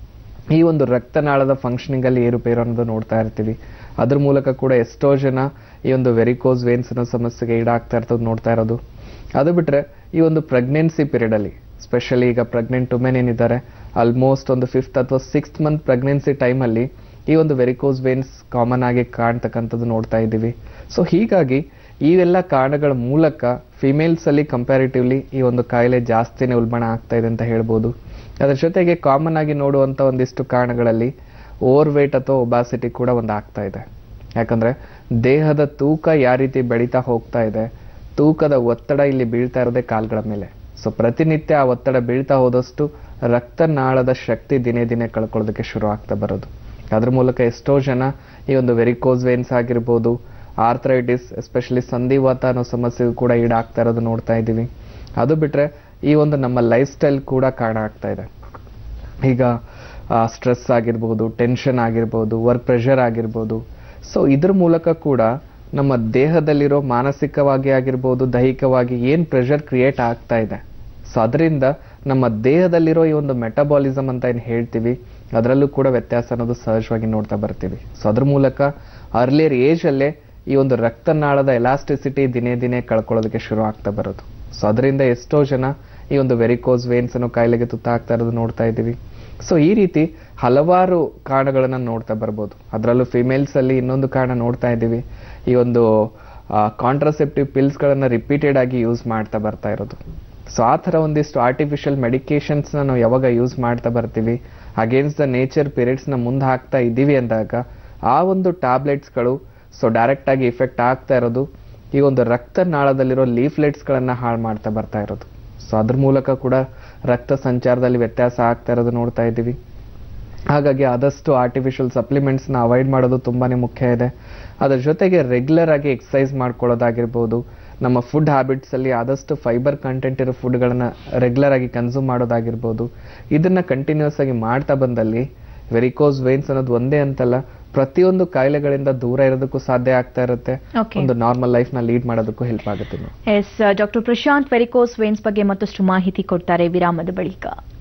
ಈ ಒಂದು ರಕ್ತನಾಳದ ಫಂಕ್ಷನಿಂಗ್ ಅಲ್ಲಿ ಏರುಪೇರು ಅನ್ನೋದು ನೋಡ್ತಾ ಇರ್ತೀವಿ ಅದ್ರ ಮೂಲಕ ಕೂಡ ಎಷ್ಟೋ ಜನ ಈ ಒಂದು ವೆರಿಕೋಸ್ ವೇನ್ಸ್ ಅನ್ನೋ ಸಮಸ್ಯೆಗೆ ಈಡಾಗ್ತಾ ಇರ್ತದೆ ನೋಡ್ತಾ ಇರೋದು ಅದು ಬಿಟ್ರೆ ಈ ಒಂದು ಪ್ರೆಗ್ನೆನ್ಸಿ ಪೀರಿಯಡ್ ಅಲ್ಲಿ ಸ್ಪೆಷಲಿ ಈಗ ಪ್ರೆಗ್ನೆಂಟ್ ವುಮೆನ್ ಏನಿದ್ದಾರೆ ಆಲ್ಮೋಸ್ಟ್ ಒಂದು ಫಿಫ್ತ್ ಅಥವಾ ಸಿಕ್ಸ್ತ್ ಮಂತ್ ಪ್ರೆಗ್ನೆನ್ಸಿ ಟೈಮಲ್ಲಿ ಈ ಒಂದು ವೆರಿಕೋಸ್ ವೇನ್ಸ್ ಕಾಮನ್ ಆಗಿ ಕಾಣ್ತಕ್ಕಂಥದ್ದು ನೋಡ್ತಾ ಇದ್ದೀವಿ ಸೊ ಹೀಗಾಗಿ ಇವೆಲ್ಲ ಕಾರಣಗಳ ಮೂಲಕ ಫಿಮೇಲ್ಸ್ ಅಲ್ಲಿ ಕಂಪ್ಯಾರಿಟಿವ್ಲಿ ಈ ಒಂದು ಕಾಯಿಲೆ ಜಾಸ್ತಿನೇ ಉಲ್ಬಣ ಆಗ್ತಾ ಇದೆ ಅಂತ ಹೇಳ್ಬೋದು ಅದರ ಜೊತೆಗೆ ಕಾಮನ್ ಆಗಿ ನೋಡುವಂಥ ಒಂದಿಷ್ಟು ಕಾರಣಗಳಲ್ಲಿ ಓವರ್ ವೇಟ್ ಅಥವಾ ಒಬಾಸಿಟಿ ಕೂಡ ಒಂದು ಆಗ್ತಾ ಇದೆ ಯಾಕಂದ್ರೆ ದೇಹದ ತೂಕ ಯಾವ ರೀತಿ ಬೆಳೀತಾ ಹೋಗ್ತಾ ಇದೆ ತೂಕದ ಒತ್ತಡ ಇಲ್ಲಿ ಬೀಳ್ತಾ ಇರೋದೇ ಕಾಲ್ಗಳ ಮೇಲೆ ಸೊ ಪ್ರತಿನಿತ್ಯ ಆ ಒತ್ತಡ ಬೀಳ್ತಾ ಹೋದಷ್ಟು ರಕ್ತನಾಳದ ಶಕ್ತಿ ದಿನೇ ದಿನೇ ಕಳ್ಕೊಳ್ಳೋದಕ್ಕೆ ಶುರು ಆಗ್ತಾ ಬರೋದು ಅದ್ರ ಮೂಲಕ ಎಷ್ಟೋ ಜನ ಈ ಒಂದು ವೆರಿಕೋಸ್ ವೇನ್ಸ್ ಆಗಿರ್ಬೋದು ಆರ್ಥರೈಟಿಸ್ ಎಸ್ಪೆಷಲಿ ಸಂಧಿವಾತ ಅನ್ನೋ ಸಮಸ್ಯೆಗೂ ಕೂಡ ಈಡಾಗ್ತಾ ಇರೋದು ನೋಡ್ತಾ ಇದ್ದೀವಿ ಅದು ಬಿಟ್ರೆ ಈ ಒಂದು ನಮ್ಮ ಲೈಫ್ ಸ್ಟೈಲ್ ಕೂಡ ಕಾರಣ ಆಗ್ತಾ ಇದೆ ಈಗ ಸ್ಟ್ರೆಸ್ ಆಗಿರ್ಬೋದು ಟೆನ್ಷನ್ ಆಗಿರ್ಬೋದು ವರ್ಕ್ ಪ್ರೆಷರ್ ಆಗಿರ್ಬೋದು ಸೊ ಇದ್ರ ಮೂಲಕ ಕೂಡ ನಮ್ಮ ದೇಹದಲ್ಲಿರೋ ಮಾನಸಿಕವಾಗಿ ಆಗಿರ್ಬೋದು ದೈಹಿಕವಾಗಿ ಏನು ಪ್ರೆಷರ್ ಕ್ರಿಯೇಟ್ ಆಗ್ತಾ ಇದೆ ಸೊ ಅದರಿಂದ ನಮ್ಮ ದೇಹದಲ್ಲಿರೋ ಈ ಒಂದು ಮೆಟಬಾಲಿಸಮ್ ಅಂತ ಏನು ಹೇಳ್ತೀವಿ ಅದರಲ್ಲೂ ಕೂಡ ವ್ಯತ್ಯಾಸ ಅನ್ನೋದು ಸಹಜವಾಗಿ ನೋಡ್ತಾ ಬರ್ತೀವಿ ಸೊ ಅದ್ರ ಮೂಲಕ ಅರ್ಲಿಯರ್ ಏಜಲ್ಲೇ ಈ ಒಂದು ರಕ್ತನಾಳದ ಎಲಾಸ್ಟಿಸಿಟಿ ದಿನೇ ದಿನೇ ಕಳ್ಕೊಳ್ಳೋದಕ್ಕೆ ಶುರು ಆಗ್ತಾ ಬರೋದು ಸೊ ಅದರಿಂದ ಎಷ್ಟೋ ಜನ ಈ ಒಂದು ವೆರಿಕೋಸ್ ವೇನ್ಸ್ ಅನ್ನೋ ಕಾಯಿಲೆಗೆ ತುತ್ತಾಗ್ತಾ ಇರೋದು ನೋಡ್ತಾ ಇದ್ದೀವಿ ಸೊ ಈ ರೀತಿ ಹಲವಾರು ಕಾರಣಗಳನ್ನ ನೋಡ್ತಾ ಬರ್ಬೋದು ಅದರಲ್ಲೂ ಫಿಮೇಲ್ಸ್ ಅಲ್ಲಿ ಇನ್ನೊಂದು ಕಾರಣ ನೋಡ್ತಾ ಇದ್ದೀವಿ ಈ ಒಂದು ಕಾಂಟ್ರಸೆಪ್ಟಿವ್ ಪಿಲ್ಸ್ಗಳನ್ನು ರಿಪೀಟೆಡ್ ಆಗಿ ಯೂಸ್ ಮಾಡ್ತಾ ಬರ್ತಾ ಇರೋದು ಸೊ ಆ ಥರ ಒಂದಿಷ್ಟು ಆರ್ಟಿಫಿಷಿಯಲ್ ಮೆಡಿಕೇಶನ್ಸ್ನ ನಾವು ಯಾವಾಗ ಯೂಸ್ ಮಾಡ್ತಾ ಬರ್ತೀವಿ ಅಗೇನ್ಸ್ಟ್ ದ ನೇಚರ್ ಪೀರಿಯಡ್ಸ್ನ ಮುಂದೆ ಹಾಕ್ತಾ ಇದ್ದೀವಿ ಅಂದಾಗ ಆ ಒಂದು ಟ್ಯಾಬ್ಲೆಟ್ಸ್ಗಳು ಸೊ ಡೈರೆಕ್ಟ್ ಆಗಿ ಇಫೆಕ್ಟ್ ಆಗ್ತಾ ಇರೋದು ಈ ಒಂದು ರಕ್ತನಾಳದಲ್ಲಿರೋ ಲೀಫ್ಲೆಟ್ಸ್ಗಳನ್ನು ಹಾಳು ಮಾಡ್ತಾ ಬರ್ತಾ ಇರೋದು ಸೊ ಅದ್ರ ಮೂಲಕ ಕೂಡ ರಕ್ತ ಸಂಚಾರದಲ್ಲಿ ವ್ಯತ್ಯಾಸ ಆಗ್ತಾ ಇರೋದು ನೋಡ್ತಾ ಇದ್ದೀವಿ ಹಾಗಾಗಿ ಆದಷ್ಟು ಆರ್ಟಿಫಿಷಿಯಲ್ ಸಪ್ಲಿಮೆಂಟ್ಸ್ನ ಅವಾಯ್ಡ್ ಮಾಡೋದು ತುಂಬಾನೇ ಮುಖ್ಯ ಇದೆ ಅದರ ಜೊತೆಗೆ ರೆಗ್ಯುಲರ್ ಆಗಿ ಎಕ್ಸಸೈಸ್ ಮಾಡ್ಕೊಳ್ಳೋದಾಗಿರ್ಬೋದು ನಮ್ಮ ಫುಡ್ ಹ್ಯಾಬಿಟ್ಸಲ್ಲಿ ಆದಷ್ಟು ಫೈಬರ್ ಕಂಟೆಂಟ್ ಇರೋ ಫುಡ್ಗಳನ್ನು ರೆಗ್ಯುಲರ್ ಆಗಿ ಕನ್ಸ್ಯೂಮ್ ಮಾಡೋದಾಗಿರ್ಬೋದು ಇದನ್ನ ಕಂಟಿನ್ಯೂಸ್ ಆಗಿ ಮಾಡ್ತಾ ಬಂದಲ್ಲಿ ವೆರಿಕೋಸ್ ವೇನ್ಸ್ ಅನ್ನೋದು ಒಂದೇ ಅಂತಲ್ಲ ಪ್ರತಿಯೊಂದು ಕಾಯಿಲೆಗಳಿಂದ ದೂರ ಇರೋದಕ್ಕೂ ಸಾಧ್ಯ ಆಗ್ತಾ ಇರುತ್ತೆ Okay. ಒಂದು ನಾರ್ಮಲ್ ಲೈಫ್ನ ಲೀಡ್ ಮಾಡೋದಕ್ಕೂ ಹೆಲ್ಪ್ ಆಗುತ್ತೆ madam yes doctor Prashanth varicose veins ಬಗ್ಗೆ ಮತ್ತಷ್ಟು ಮಾಹಿತಿ ಕೊಡ್ತಾರೆ ವಿರಾಮದ ಬಳಿಕ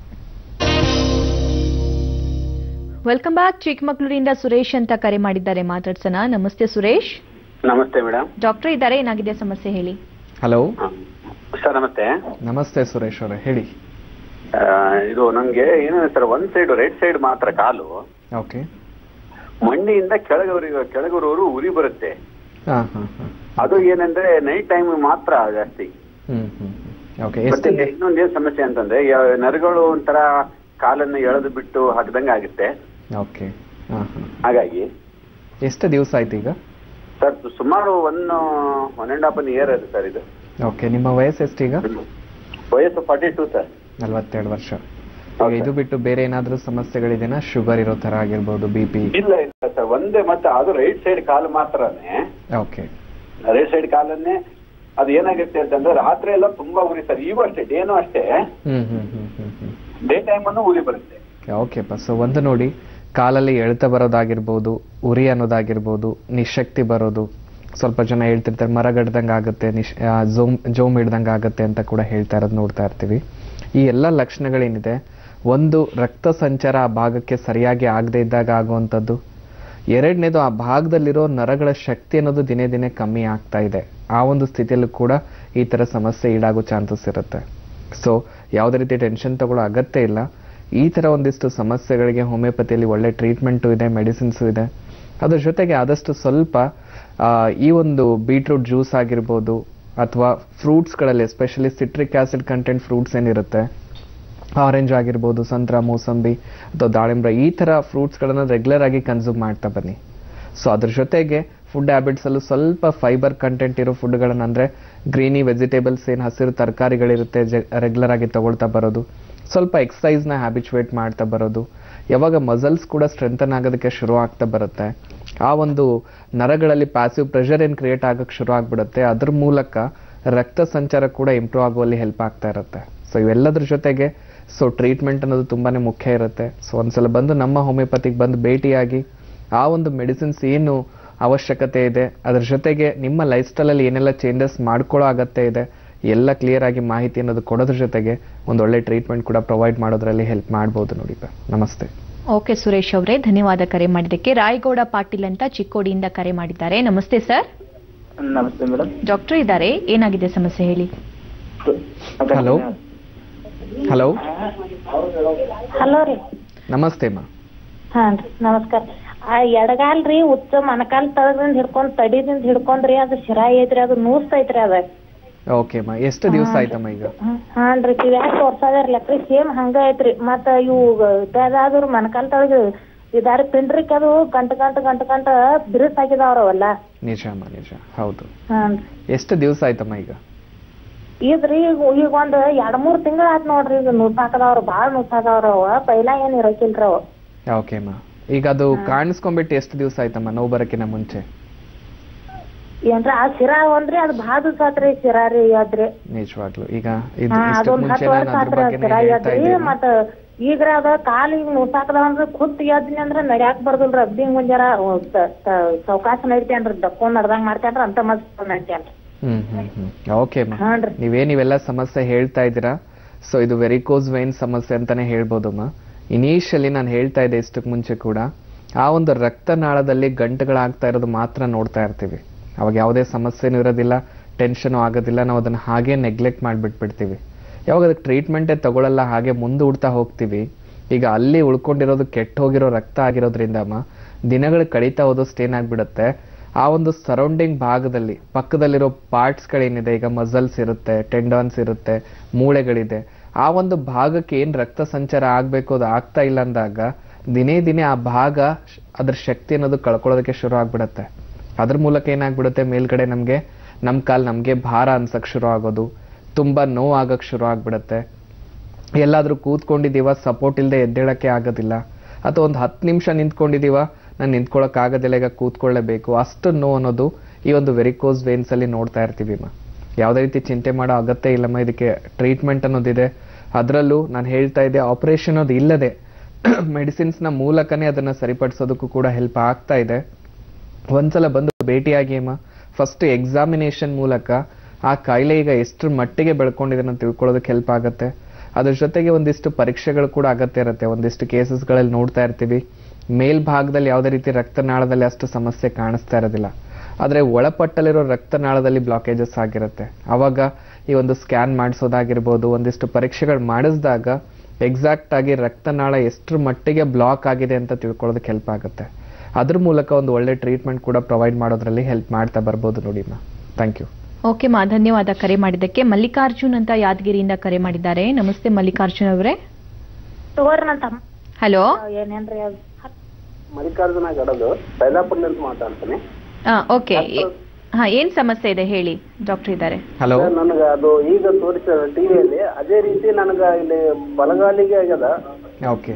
ವೆಲ್ಕಮ್ ಬ್ಯಾಕ್ ಚಿಕ್ಕಮಗಳೂರಿಂದ ಸುರೇಶ್ ಅಂತ ಕರೆ ಮಾಡಿದ್ದಾರೆ ಮಾತಾಡ್ಸೋಣ ನಮಸ್ತೆ ಸುರೇಶ್ ನಮಸ್ತೆ ಮೇಡಮ್ ಡಾಕ್ಟರ್ ಇದ್ದಾರೆ ಏನಾಗಿದೆ ಸಮಸ್ಯೆ ಹೇಳಿ ಹಲೋ ಸರ್ ನಮಸ್ತೆ ನಮಸ್ತೆ ಸುರೇಶ್ ಅವರೇ ಹೇಳಿ ಆ, ಇದು ನಂಗೆ ಏನಿದೆ ಸರ್ ಒಂದ್ ಸೈಡ್ ರೈಟ್ ಸೈಡ್ ಮಾತ್ರ ಕಾಲು ಓಕೆ ಮಂಡಿಯಿಂದ ಕೆಳಗವರಿಗೆ ಕೆಳಗೂರವರು ಉರಿ ಬರುತ್ತೆ ಹಾಂ ಹಾಂ ಹಾಂ ಅದು ಏನಂದ್ರೆ ನೈಟ್ ಟೈಮ್ ಮಾತ್ರ ಜಾಸ್ತಿ ಹ್ಮ್ ಹ್ಮ್ ಓಕೆ ಮತ್ತೆ ಎಷ್ಟು ಇನ್ನೊಂದ್ ಏನ್ ಸಮಸ್ಯೆ ಅಂತಂದ್ರೆ ಯ- ನರಗಳು ಒಂಥರ ಕಾಲನ್ನು ಎಳೆದು ಬಿಟ್ಟು ಹಾಕ್ದಂಗೆ ಆಗುತ್ತೆ ಓಕೆ ಹಾಂ ಹಾಂ ಹಾಗಾಗಿ ಎಷ್ಟು ದಿವಸ ಆಯ್ತು ಈಗ ಸರ್ ಸುಮಾರು one one and half an year ಇದೆ ಸರ್ ಇದು ಓಕೆ ನಿಮ್ಮ ವಯಸ್ಸು ಎಷ್ಟೀಗ ವಯಸ್ಸು ಫಾರ್ಟಿ ಟೂ ಸರ್ ನಲವತ್ತೆರಡು ವರ್ಷ ಈಗ ಹೌದು. ಇದು ಬಿಟ್ಟು ಬೇರೆ ಏನಾದರೂ ಸಮಸ್ಯೆಗಳಿದೆನಾ ಶುಗರ್ ಇರೋ ಥರ ಆಗಿರ್ಬೋದು ಬಿ ಪಿ ಇಲ್ಲ ಇಲ್ಲ ಸರ್ ಒಂದೇ ಮತ್ತೆ ಅದು ರೈಟ್ ಸೈಡ್ ಕಾಲು ಮಾತ್ರನೇ ಓಕೆ ರೈಟ್ ಸೈಡ್ ಕಾಲನ್ನೇ ಅದು ಏನಾಗುತ್ತೆ ಅಂತಂದ್ರೆ ರಾತ್ರಿ ಎಲ್ಲ ತುಂಬಾ ಉರಿ ಸರ್ ಈಗೂ ಅಷ್ಟೇ ಡೇನು ಅಷ್ಟೇ ಹ್ಮ್ ಹ್ಮ್ ಹ್ಮ್ ಹ್ಮ್ ಹ್ಮ್ ಡೇ ಟೈಮ್ ಅನ್ನು ಉರಿ ಬರುತ್ತೆ ಓಕೆಪ್ಪ ಸೊ ಒಂದು ನೋಡಿ ಕಾಲಲ್ಲಿ ಎಳ್ತ ಬರೋದಾಗಿರ್ಬೋದು ಉರಿ ಅನ್ನೋದಾಗಿರ್ಬೋದು ನಿಶಕ್ತಿ ಬರೋದು ಸ್ವಲ್ಪ ಜನ ಹೇಳ್ತಿರ್ತಾರೆ ಮರಗಡ್ದಂಗೆ ಆಗುತ್ತೆ ನಿಶ್ ಆ, ಜೋಮ್ ಜೋಮ್ ಹಿಡ್ದಂಗೆ ಆಗುತ್ತೆ ಅಂತ ಕೂಡ ಹೇಳ್ತಾ ಇರೋದು ನೋಡ್ತಾ ಇರ್ತೀವಿ ಈ ಎಲ್ಲ ಲಕ್ಷಣಗಳೇನಿದೆ ಒಂದು ರಕ್ತ ಸಂಚಾರ ಆ ಭಾಗಕ್ಕೆ ಸರಿಯಾಗಿ ಆಗದೆ ಇದ್ದಾಗ ಆಗುವಂಥದ್ದು ಎರಡನೇದು ಆ ಭಾಗದಲ್ಲಿರೋ ನರಗಳ ಶಕ್ತಿ ಅನ್ನೋದು ದಿನೇ ದಿನೇ ಕಮ್ಮಿ ಆಗ್ತಾ ಇದೆ ಆ ಒಂದು ಸ್ಥಿತಿಯಲ್ಲೂ ಕೂಡ ಈ ಥರ ಸಮಸ್ಯೆ ಈಡಾಗೋ ಚಾನ್ಸಸ್ ಇರುತ್ತೆ ಸೊ ಯಾವುದೇ ರೀತಿ ಟೆನ್ಷನ್ ತಗೊಳ್ಳೋ ಅಗತ್ಯ ಇಲ್ಲ ಈ ಥರ ಒಂದಿಷ್ಟು ಸಮಸ್ಯೆಗಳಿಗೆ ಹೋಮಿಯೋಪತಿಯಲ್ಲಿ ಒಳ್ಳೆ ಟ್ರೀಟ್ಮೆಂಟು ಇದೆ ಮೆಡಿಸಿನ್ಸು ಇದೆ ಅದ್ರ ಜೊತೆಗೆ ಆದಷ್ಟು ಸ್ವಲ್ಪ ಆ, ಈ ಒಂದು ಬೀಟ್ರೂಟ್ ಜ್ಯೂಸ್ ಆಗಿರ್ಬೋದು ಅಥವಾ ಫ್ರೂಟ್ಸ್ಗಳಲ್ಲಿ especially citric acid content fruits ಏನಿರುತ್ತೆ ಆರೆಂಜ್ ಆಗಿರ್ಬೋದು ಸಂತ್ರ ಮೂಸಂಬಿ ಅಥವಾ ದಾಳಿಂಬ್ರ ಈ ಥರ ಫ್ರೂಟ್ಸ್ಗಳನ್ನು ರೆಗ್ಯುಲರ್ ಆಗಿ ಕನ್ಸ್ಯೂಮ್ ಮಾಡ್ತಾ ಬನ್ನಿ ಸೊ ಅದ್ರ ಜೊತೆಗೆ ಫುಡ್ ಹ್ಯಾಬಿಟ್ಸಲ್ಲೂ ಸ್ವಲ್ಪ ಫೈಬರ್ ಕಂಟೆಂಟ್ ಇರೋ ಫುಡ್ಗಳನ್ನು ಅಂದರೆ ಗ್ರೀನಿ ವೆಜಿಟೇಬಲ್ಸ್ ಏನು ಹಸಿರು ತರಕಾರಿಗಳಿರುತ್ತೆ ರೆಗ್ಯುಲರ್ ಆಗಿ ತಗೊಳ್ತಾ ಬರೋದು ಸ್ವಲ್ಪ ಎಕ್ಸಸೈಸ್ನ ಹ್ಯಾಬಿಚುವೇಟ್ ಮಾಡ್ತಾ ಬರೋದು ಯಾವಾಗ ಮಸಲ್ಸ್ ಕೂಡ ಸ್ಟ್ರೆಂಥನ್ ಆಗೋದಕ್ಕೆ ಶುರು ಆಗ್ತಾ ಬರುತ್ತೆ ಆ ಒಂದು ನರಗಳಲ್ಲಿ ಪ್ಯಾಸಿವ್ ಪ್ರೆಷರ್ ಏನು ಕ್ರಿಯೇಟ್ ಆಗಕ್ಕೆ ಶುರು ಆಗ್ಬಿಡುತ್ತೆ ಅದ್ರ ಮೂಲಕ ರಕ್ತ ಸಂಚಾರ ಕೂಡ ಇಂಪ್ರೂವ್ ಆಗುವಲ್ಲಿ ಹೆಲ್ಪ್ ಆಗ್ತಾ ಇರುತ್ತೆ ಸೊ ಇವೆಲ್ಲದ್ರ ಜೊತೆಗೆ ಸೊ ಟ್ರೀಟ್ಮೆಂಟ್ ಅನ್ನೋದು ತುಂಬಾನೇ ಮುಖ್ಯ ಇರುತ್ತೆ ಸೊ ಒಂದ್ಸಲ ಬಂದು ನಮ್ಮ ಹೋಮಿಯೋಪತಿಗೆ ಬಂದು ಭೇಟಿಯಾಗಿ ಆ ಒಂದು ಮೆಡಿಸಿನ್ಸ್ ಏನು ಅವಶ್ಯಕತೆ ಇದೆ ಅದ್ರ ಜೊತೆಗೆ ನಿಮ್ಮ ಲೈಫ್ ಸ್ಟೈಲಲ್ಲಿ ಏನೆಲ್ಲ ಚೇಂಜಸ್ ಮಾಡ್ಕೊಳ್ಳೋ ಅಗತ್ಯ ಇದೆ ಎಲ್ಲ ಕ್ಲಿಯರ್ ಆಗಿ ಮಾಹಿತಿ ಅನ್ನೋದು ಕೊಡೋದ್ರ ಜೊತೆಗೆ ಒಂದು ಒಳ್ಳೆ ಟ್ರೀಟ್ಮೆಂಟ್ ಕೂಡ ಪ್ರೊವೈಡ್ ಮಾಡೋದ್ರಲ್ಲಿ ಹೆಲ್ಪ್ ಮಾಡ್ಬೋದು ನೋಡಿ ನಮಸ್ತೆ ಓಕೆ ಸುರೇಶ್ ಅವರೇ ಧನ್ಯವಾದ ಕರೆ ಮಾಡಿದ್ದಕ್ಕೆ ರಾಯಗೌಡ ಪಾಟೀಲ್ ಅಂತ ಚಿಕ್ಕೋಡಿಯಿಂದ ಕರೆ ಮಾಡಿದ್ದಾರೆ ನಮಸ್ತೆ ಸರ್ ನಮಸ್ತೆ ಮೇಡಮ್ ಡಾಕ್ಟರ್ ಇದ್ದಾರೆ ಏನಾಗಿದೆ ಸಮಸ್ಯೆ ಹೇಳಿ Hello. ಹಲೋ ಹಲೋ ರೀ ನಮಸ್ತೆ ಅಮ್ಮ ಹಾಂ ರೀ ನಮಸ್ಕಾರ ಆ ಎಡಗಾಲ್ ರೀ ಉಚ್ಚ ಮೊಣಕಾಲ್ ತಳದಿಂದ ಹಿಡ್ಕೊಂಡ್ ತಡಿದಿಂದ ಹಿಡ್ಕೊಂಡ್ರಿ ಅದು ಶಿರಾ ಐತ್ರಿ ಅದು ನೂಸ್ತೈತ್ರಿ ಅದ ಓಕೆ ಅಮ್ಮ ಎಷ್ಟು ದಿವಸ ಆಯ್ತಮ್ಮ ಈಗ ಹಾನ್ ರೀ ಕಿವ್ಯಾಗ ತೋರ್ಸದಿರ್ಲಕ್ರಿ ಸೇಮ್ ಹಂಗ ಐತ್ರಿ ಮತ್ತ ಇವು ಇದಾದ್ರು ಮೊಣಕಾಲ್ ತಳಗ ಇದಾರ ಪಿಂಡ್ರಿಕ್ ಅದು ಗಂಟ ಗಂಟ ಗಂಟ ಗಂಟ ಬಿರುಸ್ ಆಗಿದಾವ್ರ ಅವೆಲ್ಲ ನಿಜ ಅಮ್ಮ ನಿಜ ಹೌದು ಹಾನ್ ಎಷ್ಟು ದಿವಸ ಆಯ್ತಮ್ಮ ಈಗ ಇದ್ರಿ ಈಗ ಈಗ ಒಂದ್ ಎರಡ್ ಮೂರ್ ತಿಂಗಳ ಆತ್ ನೋಡ್ರಿ ಈಗ ನುಸಾಕದವ್ರ ಬಾಳ್ ನುಸಾಕದವ್ರ ಅವ ಪೈಲಾ ಏನ್ ಇರಕಿಲ್ರಿ ಅವ ಓಕೆ ಅಮ್ಮ ಈಗ ಅದು ಕಾಣಿಸ್ಕೊಂಡ್ಬಿಟ್ಟು ಎಷ್ಟು ದಿವಸ ಆಯ್ತಮ್ಮ ನೋವು ಬರಕ್ಕಿಂತ ಮುಂಚೆ ಏನ್ರ ಆ ಶಿರಾ ಒಂದ್ರಿ ಅದ್ ಭಾಳ ದಿವಸ ಆತ್ರಿ ಶಿರಾ ರೀ ಅದ್ರಿ ನಿಜವಾಗ್ಲು ಈಗ ಇದು ಹಾ ಇಷ್ಟಕ್ಕೆ ಅದೊಂದ್ ಮುಂಚೆ ಹತ್ತು ನಾನು ವರ್ಷ ಅದ್ರ ಆತ್ರಿ ಬಗ್ಗೆನೇ ಶಿರಾ ಹೇಳ್ತಾ ಎದ್ರಿ ಇದ್ದೀನಿ ಮತ್ತ ಈಗ್ರ ಅದ ಕಾಲ್ ಈಗ ನುಸಾಕದವಂದ್ರ ಖುತ್ ಎದ್ನಿ ಅಂದ್ರ ನಡ್ಯಾಕ್ ಬರ್ದಿಲ್ರಿ ಅದ್ದಿ ಮುಂಜಾರ ಸಾವಕಾಶ ನಡಿತೇನ್ರಿ ದಕ್ಕೊಂಡ್ ನಡ್ದಂಗ್ ಮಾಡ್ತೇನ್ರಿ ಅಂತ ಮಸ್ತ್ ನಡಿತೇನ್ರಿ ಹ್ಮ್ ಹ್ಮ್ ಹ್ಮ್ ಓಕೆ ಅಮ್ಮ ಹಾನ್ರಿ ನೀವೇನ್ ಇವೆಲ್ಲ ಸಮಸ್ಯೆ ಹೇಳ್ತಾ ಇದ್ದೀರಾ ಸೊ ಇದು ವೆರಿಕೋಸ್ ವೈನ್ ಸಮಸ್ಯೆ ಅಂತಾನೆ ಹೇಳ್ಬೋದಮ್ಮ ಇನಿಷಿಯಲಿ ನಾನು ಹೇಳ್ತಾ ಇದ್ದೆ ಇಷ್ಟಕ್ಕೆ ಮುಂಚೆ ಕೂಡ ಆ ಒಂದು ರಕ್ತನಾಳದಲ್ಲಿ ಗಂಟುಗಳಾಗ್ತಾ ಇರೋದು ಮಾತ್ರ ನೋಡ್ತಾ ಇರ್ತೀವಿ ಅವಾಗ ಯಾವುದೇ ಸಮಸ್ಯೆನೂ ಇರೋದಿಲ್ಲ ಟೆನ್ಷನು ಆಗೋದಿಲ್ಲ ನಾವು ಅದನ್ನ ಹಾಗೆ ನೆಗ್ಲೆಕ್ಟ್ ಮಾಡಿಬಿಟ್ಬಿಡ್ತೀವಿ ಯಾವಾಗ ಅದಕ್ಕೆ ಟ್ರೀಟ್ಮೆಂಟೇ ತಗೊಳ್ಳಲ್ಲ ಹಾಗೆ ಮುಂದೂಡ್ತಾ ಹೋಗ್ತೀವಿ ಈಗ ಅಲ್ಲಿ ಉಳ್ಕೊಂಡಿರೋದು ಕೆಟ್ಟ ಹೋಗಿರೋ ರಕ್ತ ಆಗಿರೋದ್ರಿಂದ ಅಮ್ಮ ದಿನಗಳು ಕಳೀತಾ ಹೋದಷ್ಟು ಏನಾಗ್ಬಿಡುತ್ತೆ ಆ ಒಂದು ಸರೌಂಡಿಂಗ್ ಭಾಗದಲ್ಲಿ ಪಕ್ಕದಲ್ಲಿರೋ ಪಾರ್ಟ್ಸ್ಗಳೇನಿದೆ ಈಗ ಮಸಲ್ಸ್ ಇರುತ್ತೆ ಟೆಂಡಾನ್ಸ್ ಇರುತ್ತೆ ಮೂಳೆಗಳಿದೆ ಆ ಒಂದು ಭಾಗಕ್ಕೆ ಏನು ರಕ್ತ ಸಂಚಾರ ಆಗಬೇಕು ಅದು ಆಗ್ತಾ ಇಲ್ಲ ಅಂದಾಗ ದಿನೇ ದಿನೇ ಆ ಭಾಗ ಶ್- ಅದ್ರ ಶಕ್ತಿ ಅನ್ನೋದು ಕಳ್ಕೊಳ್ಳೋದಕ್ಕೆ ಶುರು ಆಗ್ಬಿಡುತ್ತೆ ಅದ್ರ ಮೂಲಕ ಏನಾಗ್ಬಿಡುತ್ತೆ ಮೇಲ್ಗಡೆ ನಮಗೆ ನಮ್ಮ ಕಾಲ್ ನಮಗೆ ಭಾರ ಅನ್ಸಕ್ ಶುರು ಆಗೋದು ತುಂಬಾ ನೋವು ಆಗಕ್ ಶುರು ಆಗ್ಬಿಡುತ್ತೆ ಎಲ್ಲಾದ್ರೂ ಕೂತ್ಕೊಂಡಿದೀವ ಸಪೋರ್ಟ್ ಇಲ್ಲದೆ ಎದ್ದೇಳಕ್ಕೆ ಆಗೋದಿಲ್ಲ ಅಥವಾ ಒಂದು ಹತ್ತು ನಿಮಿಷ ನಿಂತ್ಕೊಂಡಿದೀವ ನಾನು ನಿಂತ್ಕೊಳ್ಳೋಕೆ ಆಗೋದಿಲ್ಲ ಈಗ ಕೂತ್ಕೊಳ್ಳೇಬೇಕು ಅಷ್ಟು ನೋವು ಅನ್ನೋದು ಈ ಒಂದು ವೆರಿಕೋಸ್ ವೇನ್ಸ್ ಅಲ್ಲಿ ನೋಡ್ತಾ ಇರ್ತೀವಿ ಅಮ್ಮ ಯಾವುದೇ ರೀತಿ ಚಿಂತೆ ಮಾಡೋ ಅಗತ್ಯ ಇಲ್ಲಮ್ಮ ಇದಕ್ಕೆ ಟ್ರೀಟ್ಮೆಂಟ್ ಅನ್ನೋದಿದೆ ಅದರಲ್ಲೂ ನಾನು ಹೇಳ್ತಾ ಇದ್ದೆ ಆಪರೇಷನ್ ಅದು ಇಲ್ಲದೆ ಮೆಡಿಸಿನ್ಸ್ನ ಮೂಲಕನೇ ಅದನ್ನ ಸರಿಪಡಿಸೋದಕ್ಕೂ ಕೂಡ ಹೆಲ್ಪ್ ಆಗ್ತಾ ಇದೆ ಒಂದ್ಸಲ ಬಂದು ಭೇಟಿಯಾಗಿ ಅಮ್ಮ ಫಸ್ಟ್ ಎಕ್ಸಾಮಿನೇಷನ್ ಮೂಲಕ ಆ ಕಾಯಿಲೆ ಈಗ ಎಷ್ಟು ಮಟ್ಟಿಗೆ ಬೆಳ್ಕೊಂಡಿದೆ ಅಂತ ತಿಳ್ಕೊಳ್ಳೋದಕ್ಕೆ ಹೆಲ್ಪ್ ಆಗುತ್ತೆ ಅದ್ರ ಜೊತೆಗೆ ಒಂದಿಷ್ಟು ಪರೀಕ್ಷೆಗಳು ಕೂಡ ಅಗತ್ಯ ಇರುತ್ತೆ ಒಂದಿಷ್ಟು ಕೇಸಸ್ಗಳಲ್ಲಿ ನೋಡ್ತಾ ಇರ್ತೀವಿ ಮೇಲ್ಭಾಗದಲ್ಲಿ ಯಾವುದೇ ರೀತಿ ರಕ್ತನಾಳದಲ್ಲಿ ಅಷ್ಟು ಸಮಸ್ಯೆ ಕಾಣಿಸ್ತಾ ಇರೋದಿಲ್ಲ ಆದರೆ ಒಳಪಟ್ಟಲ್ಲಿರೋ ರಕ್ತನಾಳದಲ್ಲಿ ಬ್ಲಾಕೇಜಸ್ ಆಗಿರುತ್ತೆ ಅವಾಗ ಈ ಒಂದು ಸ್ಕ್ಯಾನ್ ಮಾಡಿಸೋದಾಗಿರ್ಬೋದು ಒಂದಿಷ್ಟು ಪರೀಕ್ಷೆಗಳು ಮಾಡಿಸಿದಾಗ ಎಕ್ಸಾಕ್ಟ್ ಆಗಿ ರಕ್ತನಾಳ ಎಷ್ಟರ ಮಟ್ಟಿಗೆ ಬ್ಲಾಕ್ ಆಗಿದೆ ಅಂತ ತಿಳ್ಕೊಳ್ಳೋದಕ್ಕೆ ಹೆಲ್ಪ್ ಆಗುತ್ತೆ ಅದ್ರ ಮೂಲಕ ಒಂದು ಒಳ್ಳೆ ಟ್ರೀಟ್ಮೆಂಟ್ ಕೂಡ ಪ್ರೊವೈಡ್ ಮಾಡೋದ್ರಲ್ಲಿ ಹೆಲ್ಪ್ ಮಾಡ್ತಾ ಬರ್ಬೋದು ನೋಡಿ ಮಾ ಥ್ಯಾಂಕ್ ಯು ಓಕೆ ಮಾ ಧನ್ಯವಾದ ಕರೆ ಮಾಡಿದ್ದಕ್ಕೆ ಮಲ್ಲಿಕಾರ್ಜುನ್ ಅಂತ ಯಾದಗಿರಿಯಿಂದ ಕರೆ ಮಾಡಿದ್ದಾರೆ ನಮಸ್ತೆ ಮಲ್ಲಿಕಾರ್ಜುನ್ ಅವರೇ ತಗೋರಿ ನನ್ ತಮ್ಮ ಹಲೋ ಏನೇನ್ರಿ ಅದು ಮಲ್ಲಿಕಾರ್ಜುನ ಗಡದು ಬೈಲಾಪುರದಿಂದ ಮಾತಾಡ್ತೀನಿ ಓಕೆ ಹಾ ಏನ್ ಸಮಸ್ಯೆ ಇದೆ ಹೇಳಿ ಡಾಕ್ಟರ್ ಇದ್ದಾರೆ ಹಲೋ ನನಗ ಅದು ಈಗ ತೋರಿಸಿದ ಟಿವಿಯಲ್ಲಿ ಅದೇ ರೀತಿ ನನಗ ಇಲ್ಲಿ ಬಲಗಾಲಿಗೆ ಆಗ್ಯದ ಓಕೆ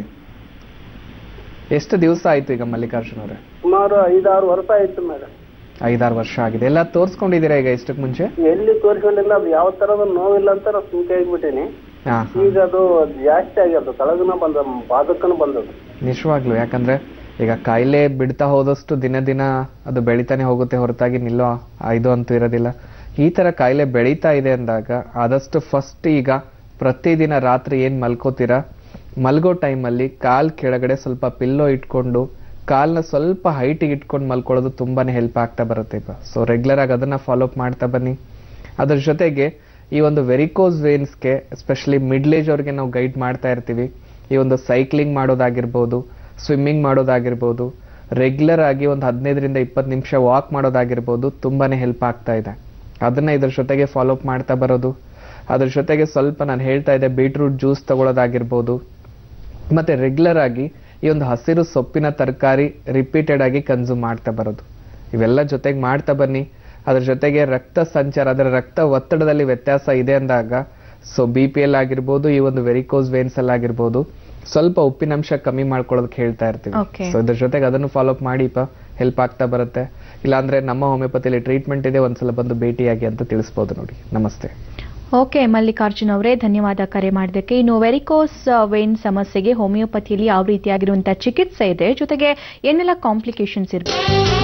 ಎಷ್ಟು ದಿವಸ ಆಯ್ತು ಈಗ ಮಲ್ಲಿಕಾರ್ಜುನ್ ಅವರೇ ಸುಮಾರು ಐದಾರು ವರ್ಷ ಆಯ್ತು ಮೇಡಮ್ ಐದಾರು ವರ್ಷ ಆಗಿದೆ ಎಲ್ಲ ತೋರಿಸ್ಕೊಂಡಿದ್ದೀರಾ ಈಗ ಇಷ್ಟಕ್ಕೆ ಮುಂಚೆ ಎಲ್ಲಿ ತೋರಿಸ್ಕೊಂಡಿಲ್ಲ ಅದು ಯಾವ ತರದ ನೋವಿಲ್ಲ ಅಂತ ನಾನು ಸುಮ್ಕೆ ಆಗ್ಬಿಟ್ಟಿನಿ ಹಾ ಈಗ ಅದು ಜಾಸ್ತಿ ಆಗ್ಯದ ತಳಗನ ಬಂದ ಪಾದಕ್ಕನ ಬಂದದು ನಿಜವಾಗ್ಲು ಯಾಕಂದ್ರೆ ಈಗ ಕಾಯಿಲೆ ಬಿಡ್ತಾ ಹೋದಷ್ಟು ದಿನ ದಿನ ಅದು ಬೆಳಿತಾನೆ ಹೋಗುತ್ತೆ ಹೊರತಾಗಿ ನಿಲ್ಲೋ ಆ ಇದು ಅಂತೂ ಇರೋದಿಲ್ಲ ಈ ತರ ಕಾಯಿಲೆ ಬೆಳೀತಾ ಇದೆ ಅಂದಾಗ ಆದಷ್ಟು ಫಸ್ಟ್ ಈಗ ಪ್ರತಿದಿನ ರಾತ್ರಿ ಏನ್ ಮಲ್ಕೋತೀರಾ ಮಲ್ಗೋ ಟೈಮಲ್ಲಿ ಕಾಲ್ ಕೆಳಗಡೆ ಸ್ವಲ್ಪ ಪಿಲ್ಲೋ ಇಟ್ಕೊಂಡು ಕಾಲ್ನ ಸ್ವಲ್ಪ ಹೈಟಿಗೆ ಇಟ್ಕೊಂಡು ಮಲ್ಕೊಳ್ಳೋದು ತುಂಬಾನೇ ಹೆಲ್ಪ್ ಆಗ್ತಾ ಬರುತ್ತೆ ಈಗ ಸೊ ರೆಗ್ಯುಲರ್ ಆಗಿ ಅದನ್ನ ಫಾಲೋ ಅಪ್ ಮಾಡ್ತಾ ಬನ್ನಿ ಅದ್ರ ಜೊತೆಗೆ ಈ ಒಂದು ವೆರಿಕೋಸ್ ವೇನ್ಸ್ಗೆ ಎಸ್ಪೆಷಲಿ ಮಿಡ್ಲ್ ಏಜ್ ಅವ್ರಿಗೆ ನಾವು ಗೈಡ್ ಮಾಡ್ತಾ ಇರ್ತೀವಿ ಈ ಒಂದು ಸೈಕ್ಲಿಂಗ್ ಮಾಡೋದಾಗಿರ್ಬೋದು ಸ್ವಿಮ್ಮಿಂಗ್ ಮಾಡೋದಾಗಿರ್ಬೋದು ರೆಗ್ಯುಲರ್ ಆಗಿ ಒಂದು ಹದಿನೈದರಿಂದ ಇಪ್ಪತ್ತು ನಿಮಿಷ ವಾಕ್ ಮಾಡೋದಾಗಿರ್ಬೋದು ತುಂಬಾನೇ ಹೆಲ್ಪ್ ಆಗ್ತಾ ಇದೆ ಅದನ್ನ ಇದ್ರ ಜೊತೆಗೆ ಫಾಲೋ ಅಪ್ ಮಾಡ್ತಾ ಬರೋದು ಅದ್ರ ಜೊತೆಗೆ ಸ್ವಲ್ಪ ನಾನು ಹೇಳ್ತಾ ಇದ್ದೆ ಬೀಟ್ರೂಟ್ ಜ್ಯೂಸ್ ತಗೊಳ್ಳೋದಾಗಿರ್ಬೋದು ಮತ್ತೆ ರೆಗ್ಯುಲರ್ ಆಗಿ ಈ ಒಂದು ಹಸಿರು ಸೊಪ್ಪಿನ ತರಕಾರಿ ರಿಪೀಟೆಡ್ ಆಗಿ ಕನ್ಸ್ಯೂಮ್ ಮಾಡ್ತಾ ಬರೋದು ಇವೆಲ್ಲ ಜೊತೆಗೆ ಮಾಡ್ತಾ ಬನ್ನಿ ಅದ್ರ ಜೊತೆಗೆ ರಕ್ತ ಸಂಚಾರ ಅದರ ರಕ್ತ ಒತ್ತಡದಲ್ಲಿ ವ್ಯತ್ಯಾಸ ಇದೆ ಅಂದಾಗ ಸೊ ಬಿ ಪಿ ಎಲ್ ಆಗಿರ್ಬೋದು ಈ ಒಂದು ವೆರಿಕೋಸ್ ವೇನ್ಸ್ ಅಲ್ಲಿ ಆಗಿರ್ಬೋದು ಸ್ವಲ್ಪ ಉಪ್ಪಿನಂಶ ಕಮ್ಮಿ ಮಾಡ್ಕೊಳ್ಳೋದಕ್ಕೆ ಹೇಳ್ತಾ ಇರ್ತೀವಿ Okay. ಸೊ ಇದ್ರ ಜೊತೆಗೆ ಅದನ್ನು ಫಾಲೋ ಅಪ್ ಮಾಡಿಪ ಹೆಲ್ಪ್ ಆಗ್ತಾ ಬರುತ್ತೆ ಇಲ್ಲಾಂದ್ರೆ ನಮ್ಮ ಹೋಮಿಯೋಪತಿಲಿ ಟ್ರೀಟ್ಮೆಂಟ್ ಇದೆ ಒಂದ್ಸಲ ಬಂದು ಭೇಟಿಯಾಗಿ ಅಂತ ತಿಳಿಸ್ಬೋದು ನೋಡಿ ನಮಸ್ತೆ ಓಕೆ ಮಲ್ಲಿಕಾರ್ಜುನ್ ಅವರೇ ಧನ್ಯವಾದ ಕರೆ ಮಾಡಿದ್ದಕ್ಕೆ ಇನ್ನು ವೆರಿಕೋಸ್ ವೇನ್ ಸಮಸ್ಯೆಗೆ ಹೋಮಿಯೋಪತಿಯಲ್ಲಿ ಯಾವ ರೀತಿಯಾಗಿರುವಂತಹ ಚಿಕಿತ್ಸೆ ಇದೆ ಜೊತೆಗೆ ಏನೆಲ್ಲ ಕಾಂಪ್ಲಿಕೇಶನ್ಸ್ ಇರಬೇಕು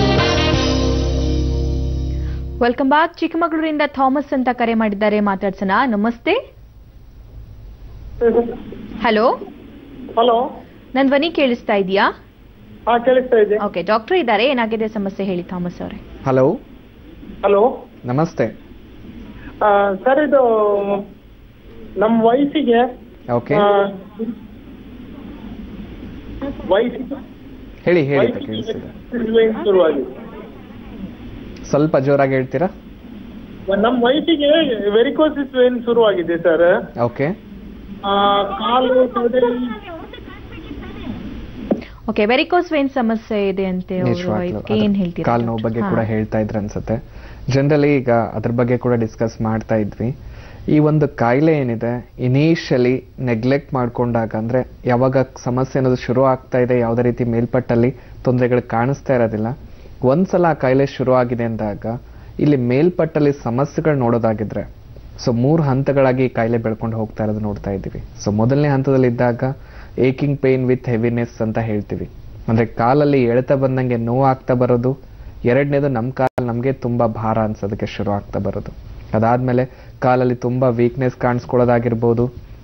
ವೆಲ್ಕಮ್ ಬ್ಯಾಕ್ ಚಿಕ್ಕಮಗಳೂರಿಂದ ಥಾಮಸ್ ಅಂತ ಕರೆ ಮಾಡಿದ್ದಾರೆ ಮಾತಾಡ್ಸೋಣ ನಮಸ್ತೆ ಹಲೋ ಹಲೋ ನನ್ ಧ್ವನಿ ಕೇಳಿಸ್ತಾ ಇದೆಯಾ ಹಾ ಕೇಳಿಸ್ತಾ ಇದೆ ಓಕೆ ಡಾಕ್ಟರ್ ಇದ್ದಾರೆ ಏನಾಗಿದೆ ಸಮಸ್ಯೆ ಹೇಳಿ ಥಾಮಸ್ ಅವರೇ ಹಲೋ ಹಲೋ ನಮಸ್ತೆ ಸರ್ ಇದು ನಮ್ಮ ವಯಸ್ಸಿಗೆ ಓಕೆ ವಯಸ್ಸಿಗೆ ಹೇಳಿ ಹೇಳಿ ಕೇಳಿಸಿದೆ ವೇನ್ ಶುರುವಾಗಿದೆ ಸ್ವಲ್ಪ ಜೋರಾಗಿ ಹೇಳ್ತೀರಾ ನಮ್ಮ ವಯಸ್ಸಿಗೆ ವೆರಿಕೋಸಿಸ್ ವೇನ್ ಶುರುವಾಗಿದೆ ಸರ್ ಓಕೆ ಕಾಲು ತೊಡೆ ಓಕೆ ವೆರಿಕೋಸ್ ವೇನ್ ಸಮಸ್ಯೆ ಇದೆ ಅಂತೆ ಅವರು ನಿಜವಾಗ್ಲೂ ಇದಕ್ಕೆ ಏನ್ ಅದು ಹೇಳ್ತೀರಾ ಕಾಲ್ ನೋವು ಬಗ್ಗೆ ಕೂಡ ಹೇಳ್ತಾ ಇದ್ರ ಅನ್ಸುತ್ತೆ ಜನರಲಿ ಈಗ ಅದ್ರ ಬಗ್ಗೆ ಕೂಡ ಡಿಸ್ಕಸ್ ಮಾಡ್ತಾ ಇದ್ವಿ ಈ ಒಂದು ಕಾಯಿಲೆ ಏನಿದೆ ಇನಿಷಿಯಲಿ ನೆಗ್ಲೆಕ್ಟ್ ಮಾಡ್ಕೊಂಡಾಗ ಅಂದ್ರೆ ಯಾವಾಗ ಸಮಸ್ಯೆ ಅನ್ನೋದು ಶುರು ಆಗ್ತಾ ಇದೆ ಯಾವುದೇ ರೀತಿ ಮೇಲ್ಪಟ್ಟಲ್ಲಿ ತೊಂದರೆಗಳು ಕಾಣಿಸ್ತಾ ಇರೋದಿಲ್ಲ ಒಂದ್ಸಲ ಆ ಕಾಯಿಲೆ ಶುರು ಆಗಿದೆ ಅಂದಾಗ ಇಲ್ಲಿ ಮೇಲ್ಪಟ್ಟಲ್ಲಿ ಸಮಸ್ಯೆಗಳು ನೋಡೋದಾಗಿದ್ರೆ ಸೊ ಮೂರು ಹಂತಗಳಾಗಿ ಈ ಕಾಯಿಲೆ ಬೆಳ್ಕೊಂಡು ಹೋಗ್ತಾ ಇರೋದು ನೋಡ್ತಾ ಇದ್ದೀವಿ ಸೊ ಮೊದಲನೇ ಹಂತದಲ್ಲಿ ಇದ್ದಾಗ ಏಕಿಂಗ್ ಪೇನ್ ವಿತ್ ಹೆವಿನೆಸ್ ಅಂತ ಹೇಳ್ತೀವಿ ಅಂದ್ರೆ ಕಾಲಲ್ಲಿ ಎಳೆತ ಬಂದಂಗೆ ನೋವು ಆಗ್ತಾ ಬರೋದು ಎರಡನೇದು ನಮ್ಮ ಕಾಲ ನಮಗೆ ತುಂಬಾ ಭಾರ ಅನ್ಸೋದಕ್ಕೆ ಶುರು ಆಗ್ತಾ ಬರೋದು ಅದಾದ್ಮೇಲೆ ಕಾಲಲ್ಲಿ ತುಂಬಾ ವೀಕ್ನೆಸ್ ಕಾಣಿಸ್ಕೊಳ್ಳೋದಾಗಿರ್ಬೋದು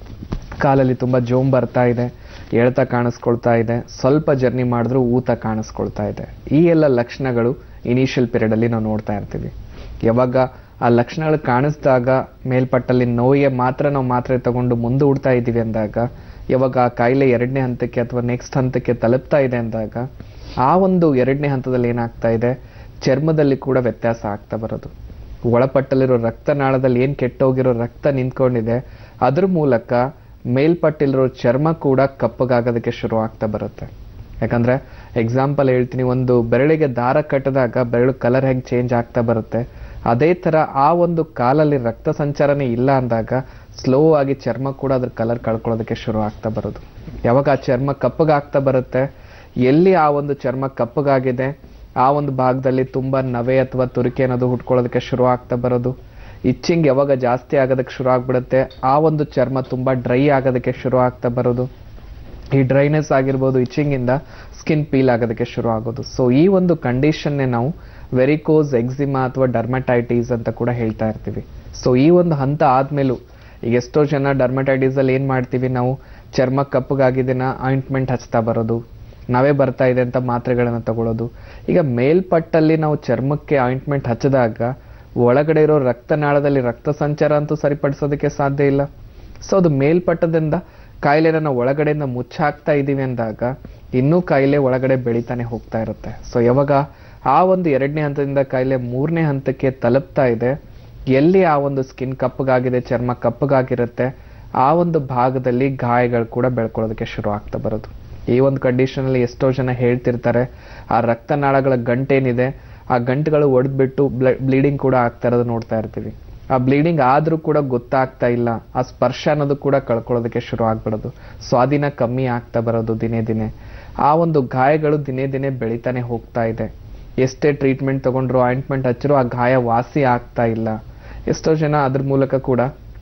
ಕಾಲಲ್ಲಿ ತುಂಬಾ ಜೋಮ್ ಬರ್ತಾ ಇದೆ ಎಳೆತ ಕಾಣಿಸ್ಕೊಳ್ತಾ ಇದೆ ಸ್ವಲ್ಪ ಜರ್ನಿ ಮಾಡಿದ್ರೂ ಊತ ಕಾಣಿಸ್ಕೊಳ್ತಾ ಇದೆ ಈ ಎಲ್ಲ ಲಕ್ಷಣಗಳು ಇನಿಷಿಯಲ್ ಪೀರಿಯಡ್ ಅಲ್ಲಿ ನಾವು ನೋಡ್ತಾ ಇರ್ತೀವಿ ಯಾವಾಗ ಆ ಲಕ್ಷಣಗಳು ಕಾಣಿಸಿದಾಗ ಮೇಲ್ಪಟ್ಟಲ್ಲಿ ನೋವಿಗೆ ಮಾತ್ರ ನಾವು ಮಾತ್ರೆ ತಗೊಂಡು ಮುಂದೆ ಉಡ್ತಾ ಇದ್ದೀವಿ ಅಂದಾಗ ಯಾವಾಗ ಆ ಕಾಯಿಲೆ ಎರಡನೇ ಹಂತಕ್ಕೆ ಅಥವಾ ನೆಕ್ಸ್ಟ್ ಹಂತಕ್ಕೆ ತಲುಪ್ತಾ ಇದೆ ಅಂದಾಗ ಆ ಒಂದು ಎರಡನೇ ಹಂತದಲ್ಲಿ ಏನಾಗ್ತಾ ಇದೆ ಚರ್ಮದಲ್ಲಿ ಕೂಡ ವ್ಯತ್ಯಾಸ ಆಗ್ತಾ ಬರೋದು ಒಳಪಟ್ಟಲ್ಲಿರೋ ರಕ್ತನಾಳದಲ್ಲಿ ಏನ್ ಕೆಟ್ಟೋಗಿರೋ ರಕ್ತ ನಿಂತ್ಕೊಂಡಿದೆ ಅದ್ರ ಮೂಲಕ ಮೇಲ್ಪಟ್ಟಿಲಿರೋ ಚರ್ಮ ಕೂಡ ಕಪ್ಪಗಾಗೋದಕ್ಕೆ ಶುರು ಆಗ್ತಾ ಬರುತ್ತೆ ಯಾಕಂದ್ರೆ ಎಕ್ಸಾಂಪಲ್ ಹೇಳ್ತೀನಿ ಒಂದು ಬೆರಳಿಗೆ ದಾರ ಕಟ್ಟಿದಾಗ ಬೆರಳು ಕಲರ್ ಹೇಗೆ ಚೇಂಜ್ ಆಗ್ತಾ ಬರುತ್ತೆ ಅದೇ ತರ ಆ ಒಂದು ಕಾಲಲ್ಲಿ ರಕ್ತ ಸಂಚಾರನೇ ಇಲ್ಲ ಅಂದಾಗ ಸ್ಲೋ ಆಗಿ ಚರ್ಮ ಕೂಡ ಅದ್ರ ಕಲರ್ ಕಳ್ಕೊಳ್ಳೋದಕ್ಕೆ ಶುರು ಆಗ್ತಾ ಬರೋದು ಯಾವಾಗ ಆ ಚರ್ಮ ಕಪ್ಪಗಾಗ್ತಾ ಬರುತ್ತೆ ಎಲ್ಲಿ ಆ ಒಂದು ಚರ್ಮ ಕಪ್ಪಗಾಗಿದೆ ಆ ಒಂದು ಭಾಗದಲ್ಲಿ ತುಂಬಾ ನವೆ ಅಥವಾ ತುರಿಕೆ ಅನ್ನೋದು ಹುಟ್ಕೊಳ್ಳೋದಕ್ಕೆ ಶುರು ಆಗ್ತಾ ಬರೋದು ಇಚ್ಚಿಂಗ್ ಯಾವಾಗ ಜಾಸ್ತಿ ಆಗೋದಕ್ಕೆ ಶುರು ಆಗ್ಬಿಡುತ್ತೆ ಆ ಒಂದು ಚರ್ಮ ತುಂಬಾ ಡ್ರೈ ಆಗೋದಕ್ಕೆ ಶುರು ಆಗ್ತಾ ಬರೋದು ಈ ಡ್ರೈನೆಸ್ ಆಗಿರ್ಬೋದು ಇಚ್ಚಿಂಗ್ ಇಂದ ಸ್ಕಿನ್ ಪೀಲ್ ಆಗೋದಕ್ಕೆ ಶುರು ಆಗೋದು ಸೊ ಈ ಒಂದು ಕಂಡೀಷನ್ನೇ ನಾವು ವೆರಿಕೋಸ್ ಎಕ್ಸಿಮಾ ಅಥವಾ ಡರ್ಮಟೈಟಿಸ್ ಅಂತ ಕೂಡ ಹೇಳ್ತಾ ಇರ್ತೀವಿ ಸೊ ಈ ಒಂದು ಹಂತ ಆದ್ಮೇಲೂ ಈಗ ಎಷ್ಟೋ ಜನ ಡರ್ಮಟೈಟಿಸ್ ಅಲ್ಲಿ ಏನ್ ಮಾಡ್ತೀವಿ ನಾವು ಚರ್ಮ ಕಪ್ಪಗಾಗಿದ್ದನ್ನ ಆಯಿಂಟ್ಮೆಂಟ್ ಹಚ್ತಾ ಬರೋದು ನಾವೇ ಬರ್ತಾ ಇದೆ ಅಂತ ಮಾತ್ರೆಗಳನ್ನ ತಗೊಳ್ಳೋದು ಈಗ ಮೇಲ್ಪಟ್ಟಲ್ಲಿ ನಾವು ಚರ್ಮಕ್ಕೆ ಆಯಿಂಟ್ಮೆಂಟ್ ಹಚ್ಚಿದಾಗ ಒಳಗಡೆ ಇರೋ ರಕ್ತನಾಳದಲ್ಲಿ ರಕ್ತ ಸಂಚಾರ ಅಂತೂ ಸರಿಪಡಿಸೋದಕ್ಕೆ ಸಾಧ್ಯ ಇಲ್ಲ ಸೊ ಅದು ಮೇಲ್ಪಟ್ಟದಿಂದ ಕಾಯಿಲೆನ ನಾವು ಒಳಗಡೆಯಿಂದ ಮುಚ್ಚಾಕ್ತಾ ಇದೀವಿ ಅಂದಾಗ ಇನ್ನೂ ಕಾಯಿಲೆ ಒಳಗಡೆ ಬೆಳಿತಾನೆ ಹೋಗ್ತಾ ಇರುತ್ತೆ ಸೊ ಯಾವಾಗ ಆ ಒಂದು ಎರಡನೇ ಹಂತದಿಂದ ಕಾಯಿಲೆ ಮೂರನೇ ಹಂತಕ್ಕೆ ತಲುಪ್ತಾ ಇದೆ ಎಲ್ಲಿ ಆ ಒಂದು ಸ್ಕಿನ್ ಕಪ್ಪಗಾಗಿದೆ ಚರ್ಮ ಕಪ್ಪಗಾಗಿರುತ್ತೆ ಆ ಒಂದು ಭಾಗದಲ್ಲಿ ಗಾಯಗಳು ಕೂಡ ಬೆಳ್ಕೊಳ್ಳೋದಕ್ಕೆ ಶುರು ಆಗ್ತಾ ಬರೋದು ಈ ಒಂದು ಕಂಡೀಷನ್ ಅಲ್ಲಿ ಎಷ್ಟೋ ಜನ ಹೇಳ್ತಿರ್ತಾರೆ ಆ ರಕ್ತನಾಳಗಳ ಗಂಟೇನಿದೆ ಆ ಗಂಟುಗಳು ಒಡೆದ್ಬಿಟ್ಟು ಬ್ಲೀಡಿಂಗ್ ಕೂಡ ಆಗ್ತಾ ಇರೋದು ನೋಡ್ತಾ ಇರ್ತೀವಿ ಆ ಬ್ಲೀಡಿಂಗ್ ಆದ್ರೂ ಕೂಡ ಗೊತ್ತಾಗ್ತಾ ಇಲ್ಲ ಆ ಸ್ಪರ್ಶ ಅನ್ನೋದು ಕೂಡ ಕಳ್ಕೊಳ್ಳೋದಕ್ಕೆ ಶುರು ಆಗ್ಬಿಡೋದು ಸ್ವಾಧೀನ ಕಮ್ಮಿ ಆಗ್ತಾ ಬರೋದು ದಿನೇ ದಿನೇ ಆ ಒಂದು ಗಾಯಗಳು ದಿನೇ ದಿನೇ ಬೆಳಿತಾನೆ ಹೋಗ್ತಾ ಇದೆ ಎಷ್ಟೇ ಟ್ರೀಟ್ಮೆಂಟ್ ತಗೊಂಡ್ರು ಆಯಿಂಟ್ಮೆಂಟ್ ಹಚ್ಚಿರೋ ಆ ಗಾಯ ವಾಸಿ ಆಗ್ತಾ ಇಲ್ಲ ಎಷ್ಟೋ ಜನ ಅದ್ರ ಮೂಲಕ ಕೂಡ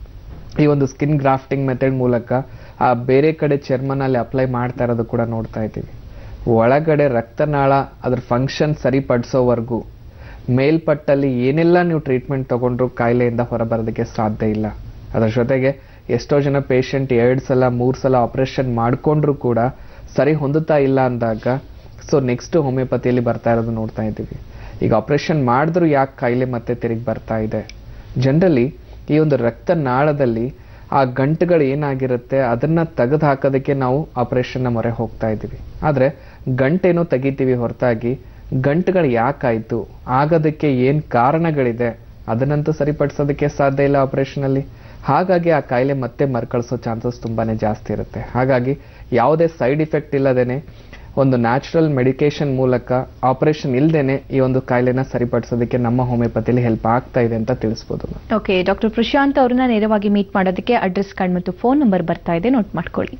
ಈ ಒಂದು ಸ್ಕಿನ್ ಗ್ರಾಫ್ಟಿಂಗ್ ಮೆಥಡ್ ಮೂಲಕ ಆ ಬೇರೆ ಕಡೆ ಚರ್ಮನಲ್ಲಿ ಅಪ್ಲೈ ಮಾಡ್ತಾ ಇರೋದು ಕೂಡ ನೋಡ್ತಾ ಇದ್ದೀವಿ ಒಳಗಡೆ ರಕ್ತನಾಳ ಅದ್ರ ಫಂಕ್ಷನ್ ಸರಿಪಡಿಸೋವರೆಗೂ ಮೇಲ್ಪಟ್ಟಲ್ಲಿ ಏನೆಲ್ಲ ನೀವು ಟ್ರೀಟ್ಮೆಂಟ್ ತಗೊಂಡ್ರು ಕಾಯಿಲೆಯಿಂದ ಹೊರಬರೋದಕ್ಕೆ ಸಾಧ್ಯ ಇಲ್ಲ ಅದರ ಜೊತೆಗೆ ಎಷ್ಟೋ ಜನ ಪೇಷಂಟ್ ಎರಡು ಸಲ ಮೂರು ಸಲ ಆಪರೇಷನ್ ಮಾಡ್ಕೊಂಡ್ರು ಕೂಡ ಸರಿ ಹೊಂದುತ್ತಾ ಇಲ್ಲ ಅಂದಾಗ ಸೊ ನೆಕ್ಸ್ಟ್ ಹೋಮಿಯೋಪತಿಯಲ್ಲಿ ಬರ್ತಾ ಇರೋದು ನೋಡ್ತಾ ಇದ್ದೀವಿ ಈಗ ಆಪರೇಷನ್ ಮಾಡಿದ್ರು ಯಾಕೆ ಕಾಯಿಲೆ ಮತ್ತೆ ತಿರುಗಿ ಬರ್ತಾ ಇದೆ ಜನರಲಿ ಈ ಒಂದು ರಕ್ತನಾಳದಲ್ಲಿ ಆ ಗಂಟುಗಳು ಏನಾಗಿರುತ್ತೆ ಅದನ್ನ ತೆಗೆದು ಹಾಕೋದಕ್ಕೆ ನಾವು ಆಪರೇಷನ್ನ ಮೊರೆ ಹೋಗ್ತಾ ಇದ್ದೀವಿ ಆದ್ರೆ ಗಂಟೇನೋ ತೆಗಿತೀವಿ ಹೊರತಾಗಿ ಗಂಟುಗಳು ಯಾಕಾಯ್ತು ಆಗೋದಕ್ಕೆ ಏನ್ ಕಾರಣಗಳಿದೆ ಅದನ್ನಂತೂ ಸರಿಪಡಿಸೋದಕ್ಕೆ ಸಾಧ್ಯ ಇಲ್ಲ ಆಪರೇಷನ್ ಅಲ್ಲಿ ಹಾಗಾಗಿ ಆ ಕಾಯಿಲೆ ಮತ್ತೆ ಮರ್ಕಳಿಸೋ ಚಾನ್ಸಸ್ ತುಂಬಾನೇ ಜಾಸ್ತಿ ಇರುತ್ತೆ ಹಾಗಾಗಿ ಯಾವುದೇ ಸೈಡ್ ಇಫೆಕ್ಟ್ ಇಲ್ಲದೇನೆ ಒಂದು ನ್ಯಾಚುರಲ್ ಮೆಡಿಕೇಶನ್ ಮೂಲಕ ಆಪರೇಷನ್ ಇಲ್ದೇನೆ ಈ ಒಂದು ಕಾಯಿಲೆನ ಸರಿಪಡಿಸೋದಕ್ಕೆ ನಮ್ಮ ಹೋಮಿಯೋಪತಿಲಿ ಹೆಲ್ಪ್ ಆಗ್ತಾ ಇದೆ ಅಂತ ತಿಳಿಸ್ಬೋದು ಓಕೆ ಡಾಕ್ಟರ್ ಪ್ರಶಾಂತ್ ಅವ್ರನ್ನ ನೇರವಾಗಿ ಮೀಟ್ ಮಾಡೋದಕ್ಕೆ ಅಡ್ರೆಸ್ ಕಾರ್ಡ್ ಮತ್ತು ಫೋನ್ ನಂಬರ್ ಬರ್ತಾ ಇದೆ ನೋಟ್ ಮಾಡ್ಕೊಳ್ಳಿ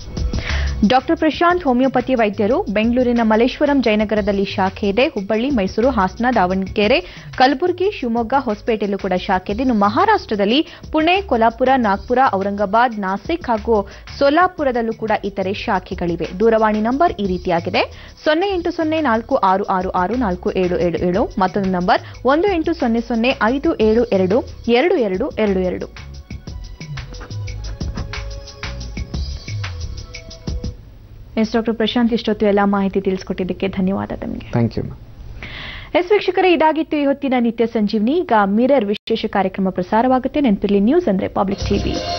ಡಾಕ್ಟರ್ ಪ್ರಶಾಂತ್ ಹೋಮಿಯೋಪತಿ ವೈದ್ಯರು ಬೆಂಗಳೂರಿನ ಮಲ್ಲೇಶ್ವರಂ ಜಯನಗರದಲ್ಲಿ ಶಾಖೆ ಇದೆ ಹುಬ್ಬಳ್ಳಿ ಮೈಸೂರು ಹಾಸನ ದಾವಣಗೆರೆ ಕಲಬುರಗಿ ಶಿವಮೊಗ್ಗ ಹೊಸಪೇಟೆಯಲ್ಲೂ ಕೂಡ ಶಾಖೆ ಇದೆ ಇನ್ನು ಮಹಾರಾಷ್ಟ್ರದಲ್ಲಿ ಪುಣೆ ಕೊಲ್ಹಾಪುರ ನಾಗ್ಪುರ ಔರಂಗಾಬಾದ್ ನಾಸಿಕ್ ಹಾಗೂ ಸೋಲಾಪುರದಲ್ಲೂ ಕೂಡ ಇತರೆ ಶಾಖೆಗಳಿವೆ ದೂರವಾಣಿ ನಂಬರ್ ಈ ರೀತಿಯಾಗಿದೆ ಸೊನ್ನೆ ಎಂಟು ಸೊನ್ನೆ ನಾಲ್ಕು ಆರು ಆರು ಆರು ನಾಲ್ಕು ಏಳು ಏಳು ಏಳು ಮತ್ತೊಂದು ನಂಬರ್ ಒಂದು ಎಂಟು ಸೊನ್ನೆ ಸೊನ್ನೆ ಐದು ಏಳು ಎರಡು ಎರಡು ಎರಡು ಎರಡು ಎರಡು ಎಸ್ ಡಾಕ್ಟರ್ ಪ್ರಶಾಂತ್ ಇಷ್ಟೊತ್ತು ಎಲ್ಲ ಮಾಹಿತಿ ತಿಳಿಸ್ಕೊಟ್ಟಿದ್ದಕ್ಕೆ ಧನ್ಯವಾದ ತಮಗೆ ಥ್ಯಾಂಕ್ ಯು ಎಸ್ ವೀಕ್ಷಕರೇ ಇದಾಗಿತ್ತು ಈ ಹೊತ್ತಿನ ನಿತ್ಯ ಸಂಜೀವಿನಿ ಈಗ ಮಿರರ್ ವಿಶೇಷ ಕಾರ್ಯಕ್ರಮ ಪ್ರಸಾರವಾಗುತ್ತೆ ನೆನಪಿರಲಿ ನ್ಯೂಸ್ ಅಂದ್ರೆ ಪಬ್ಲಿಕ್ ಟಿವಿ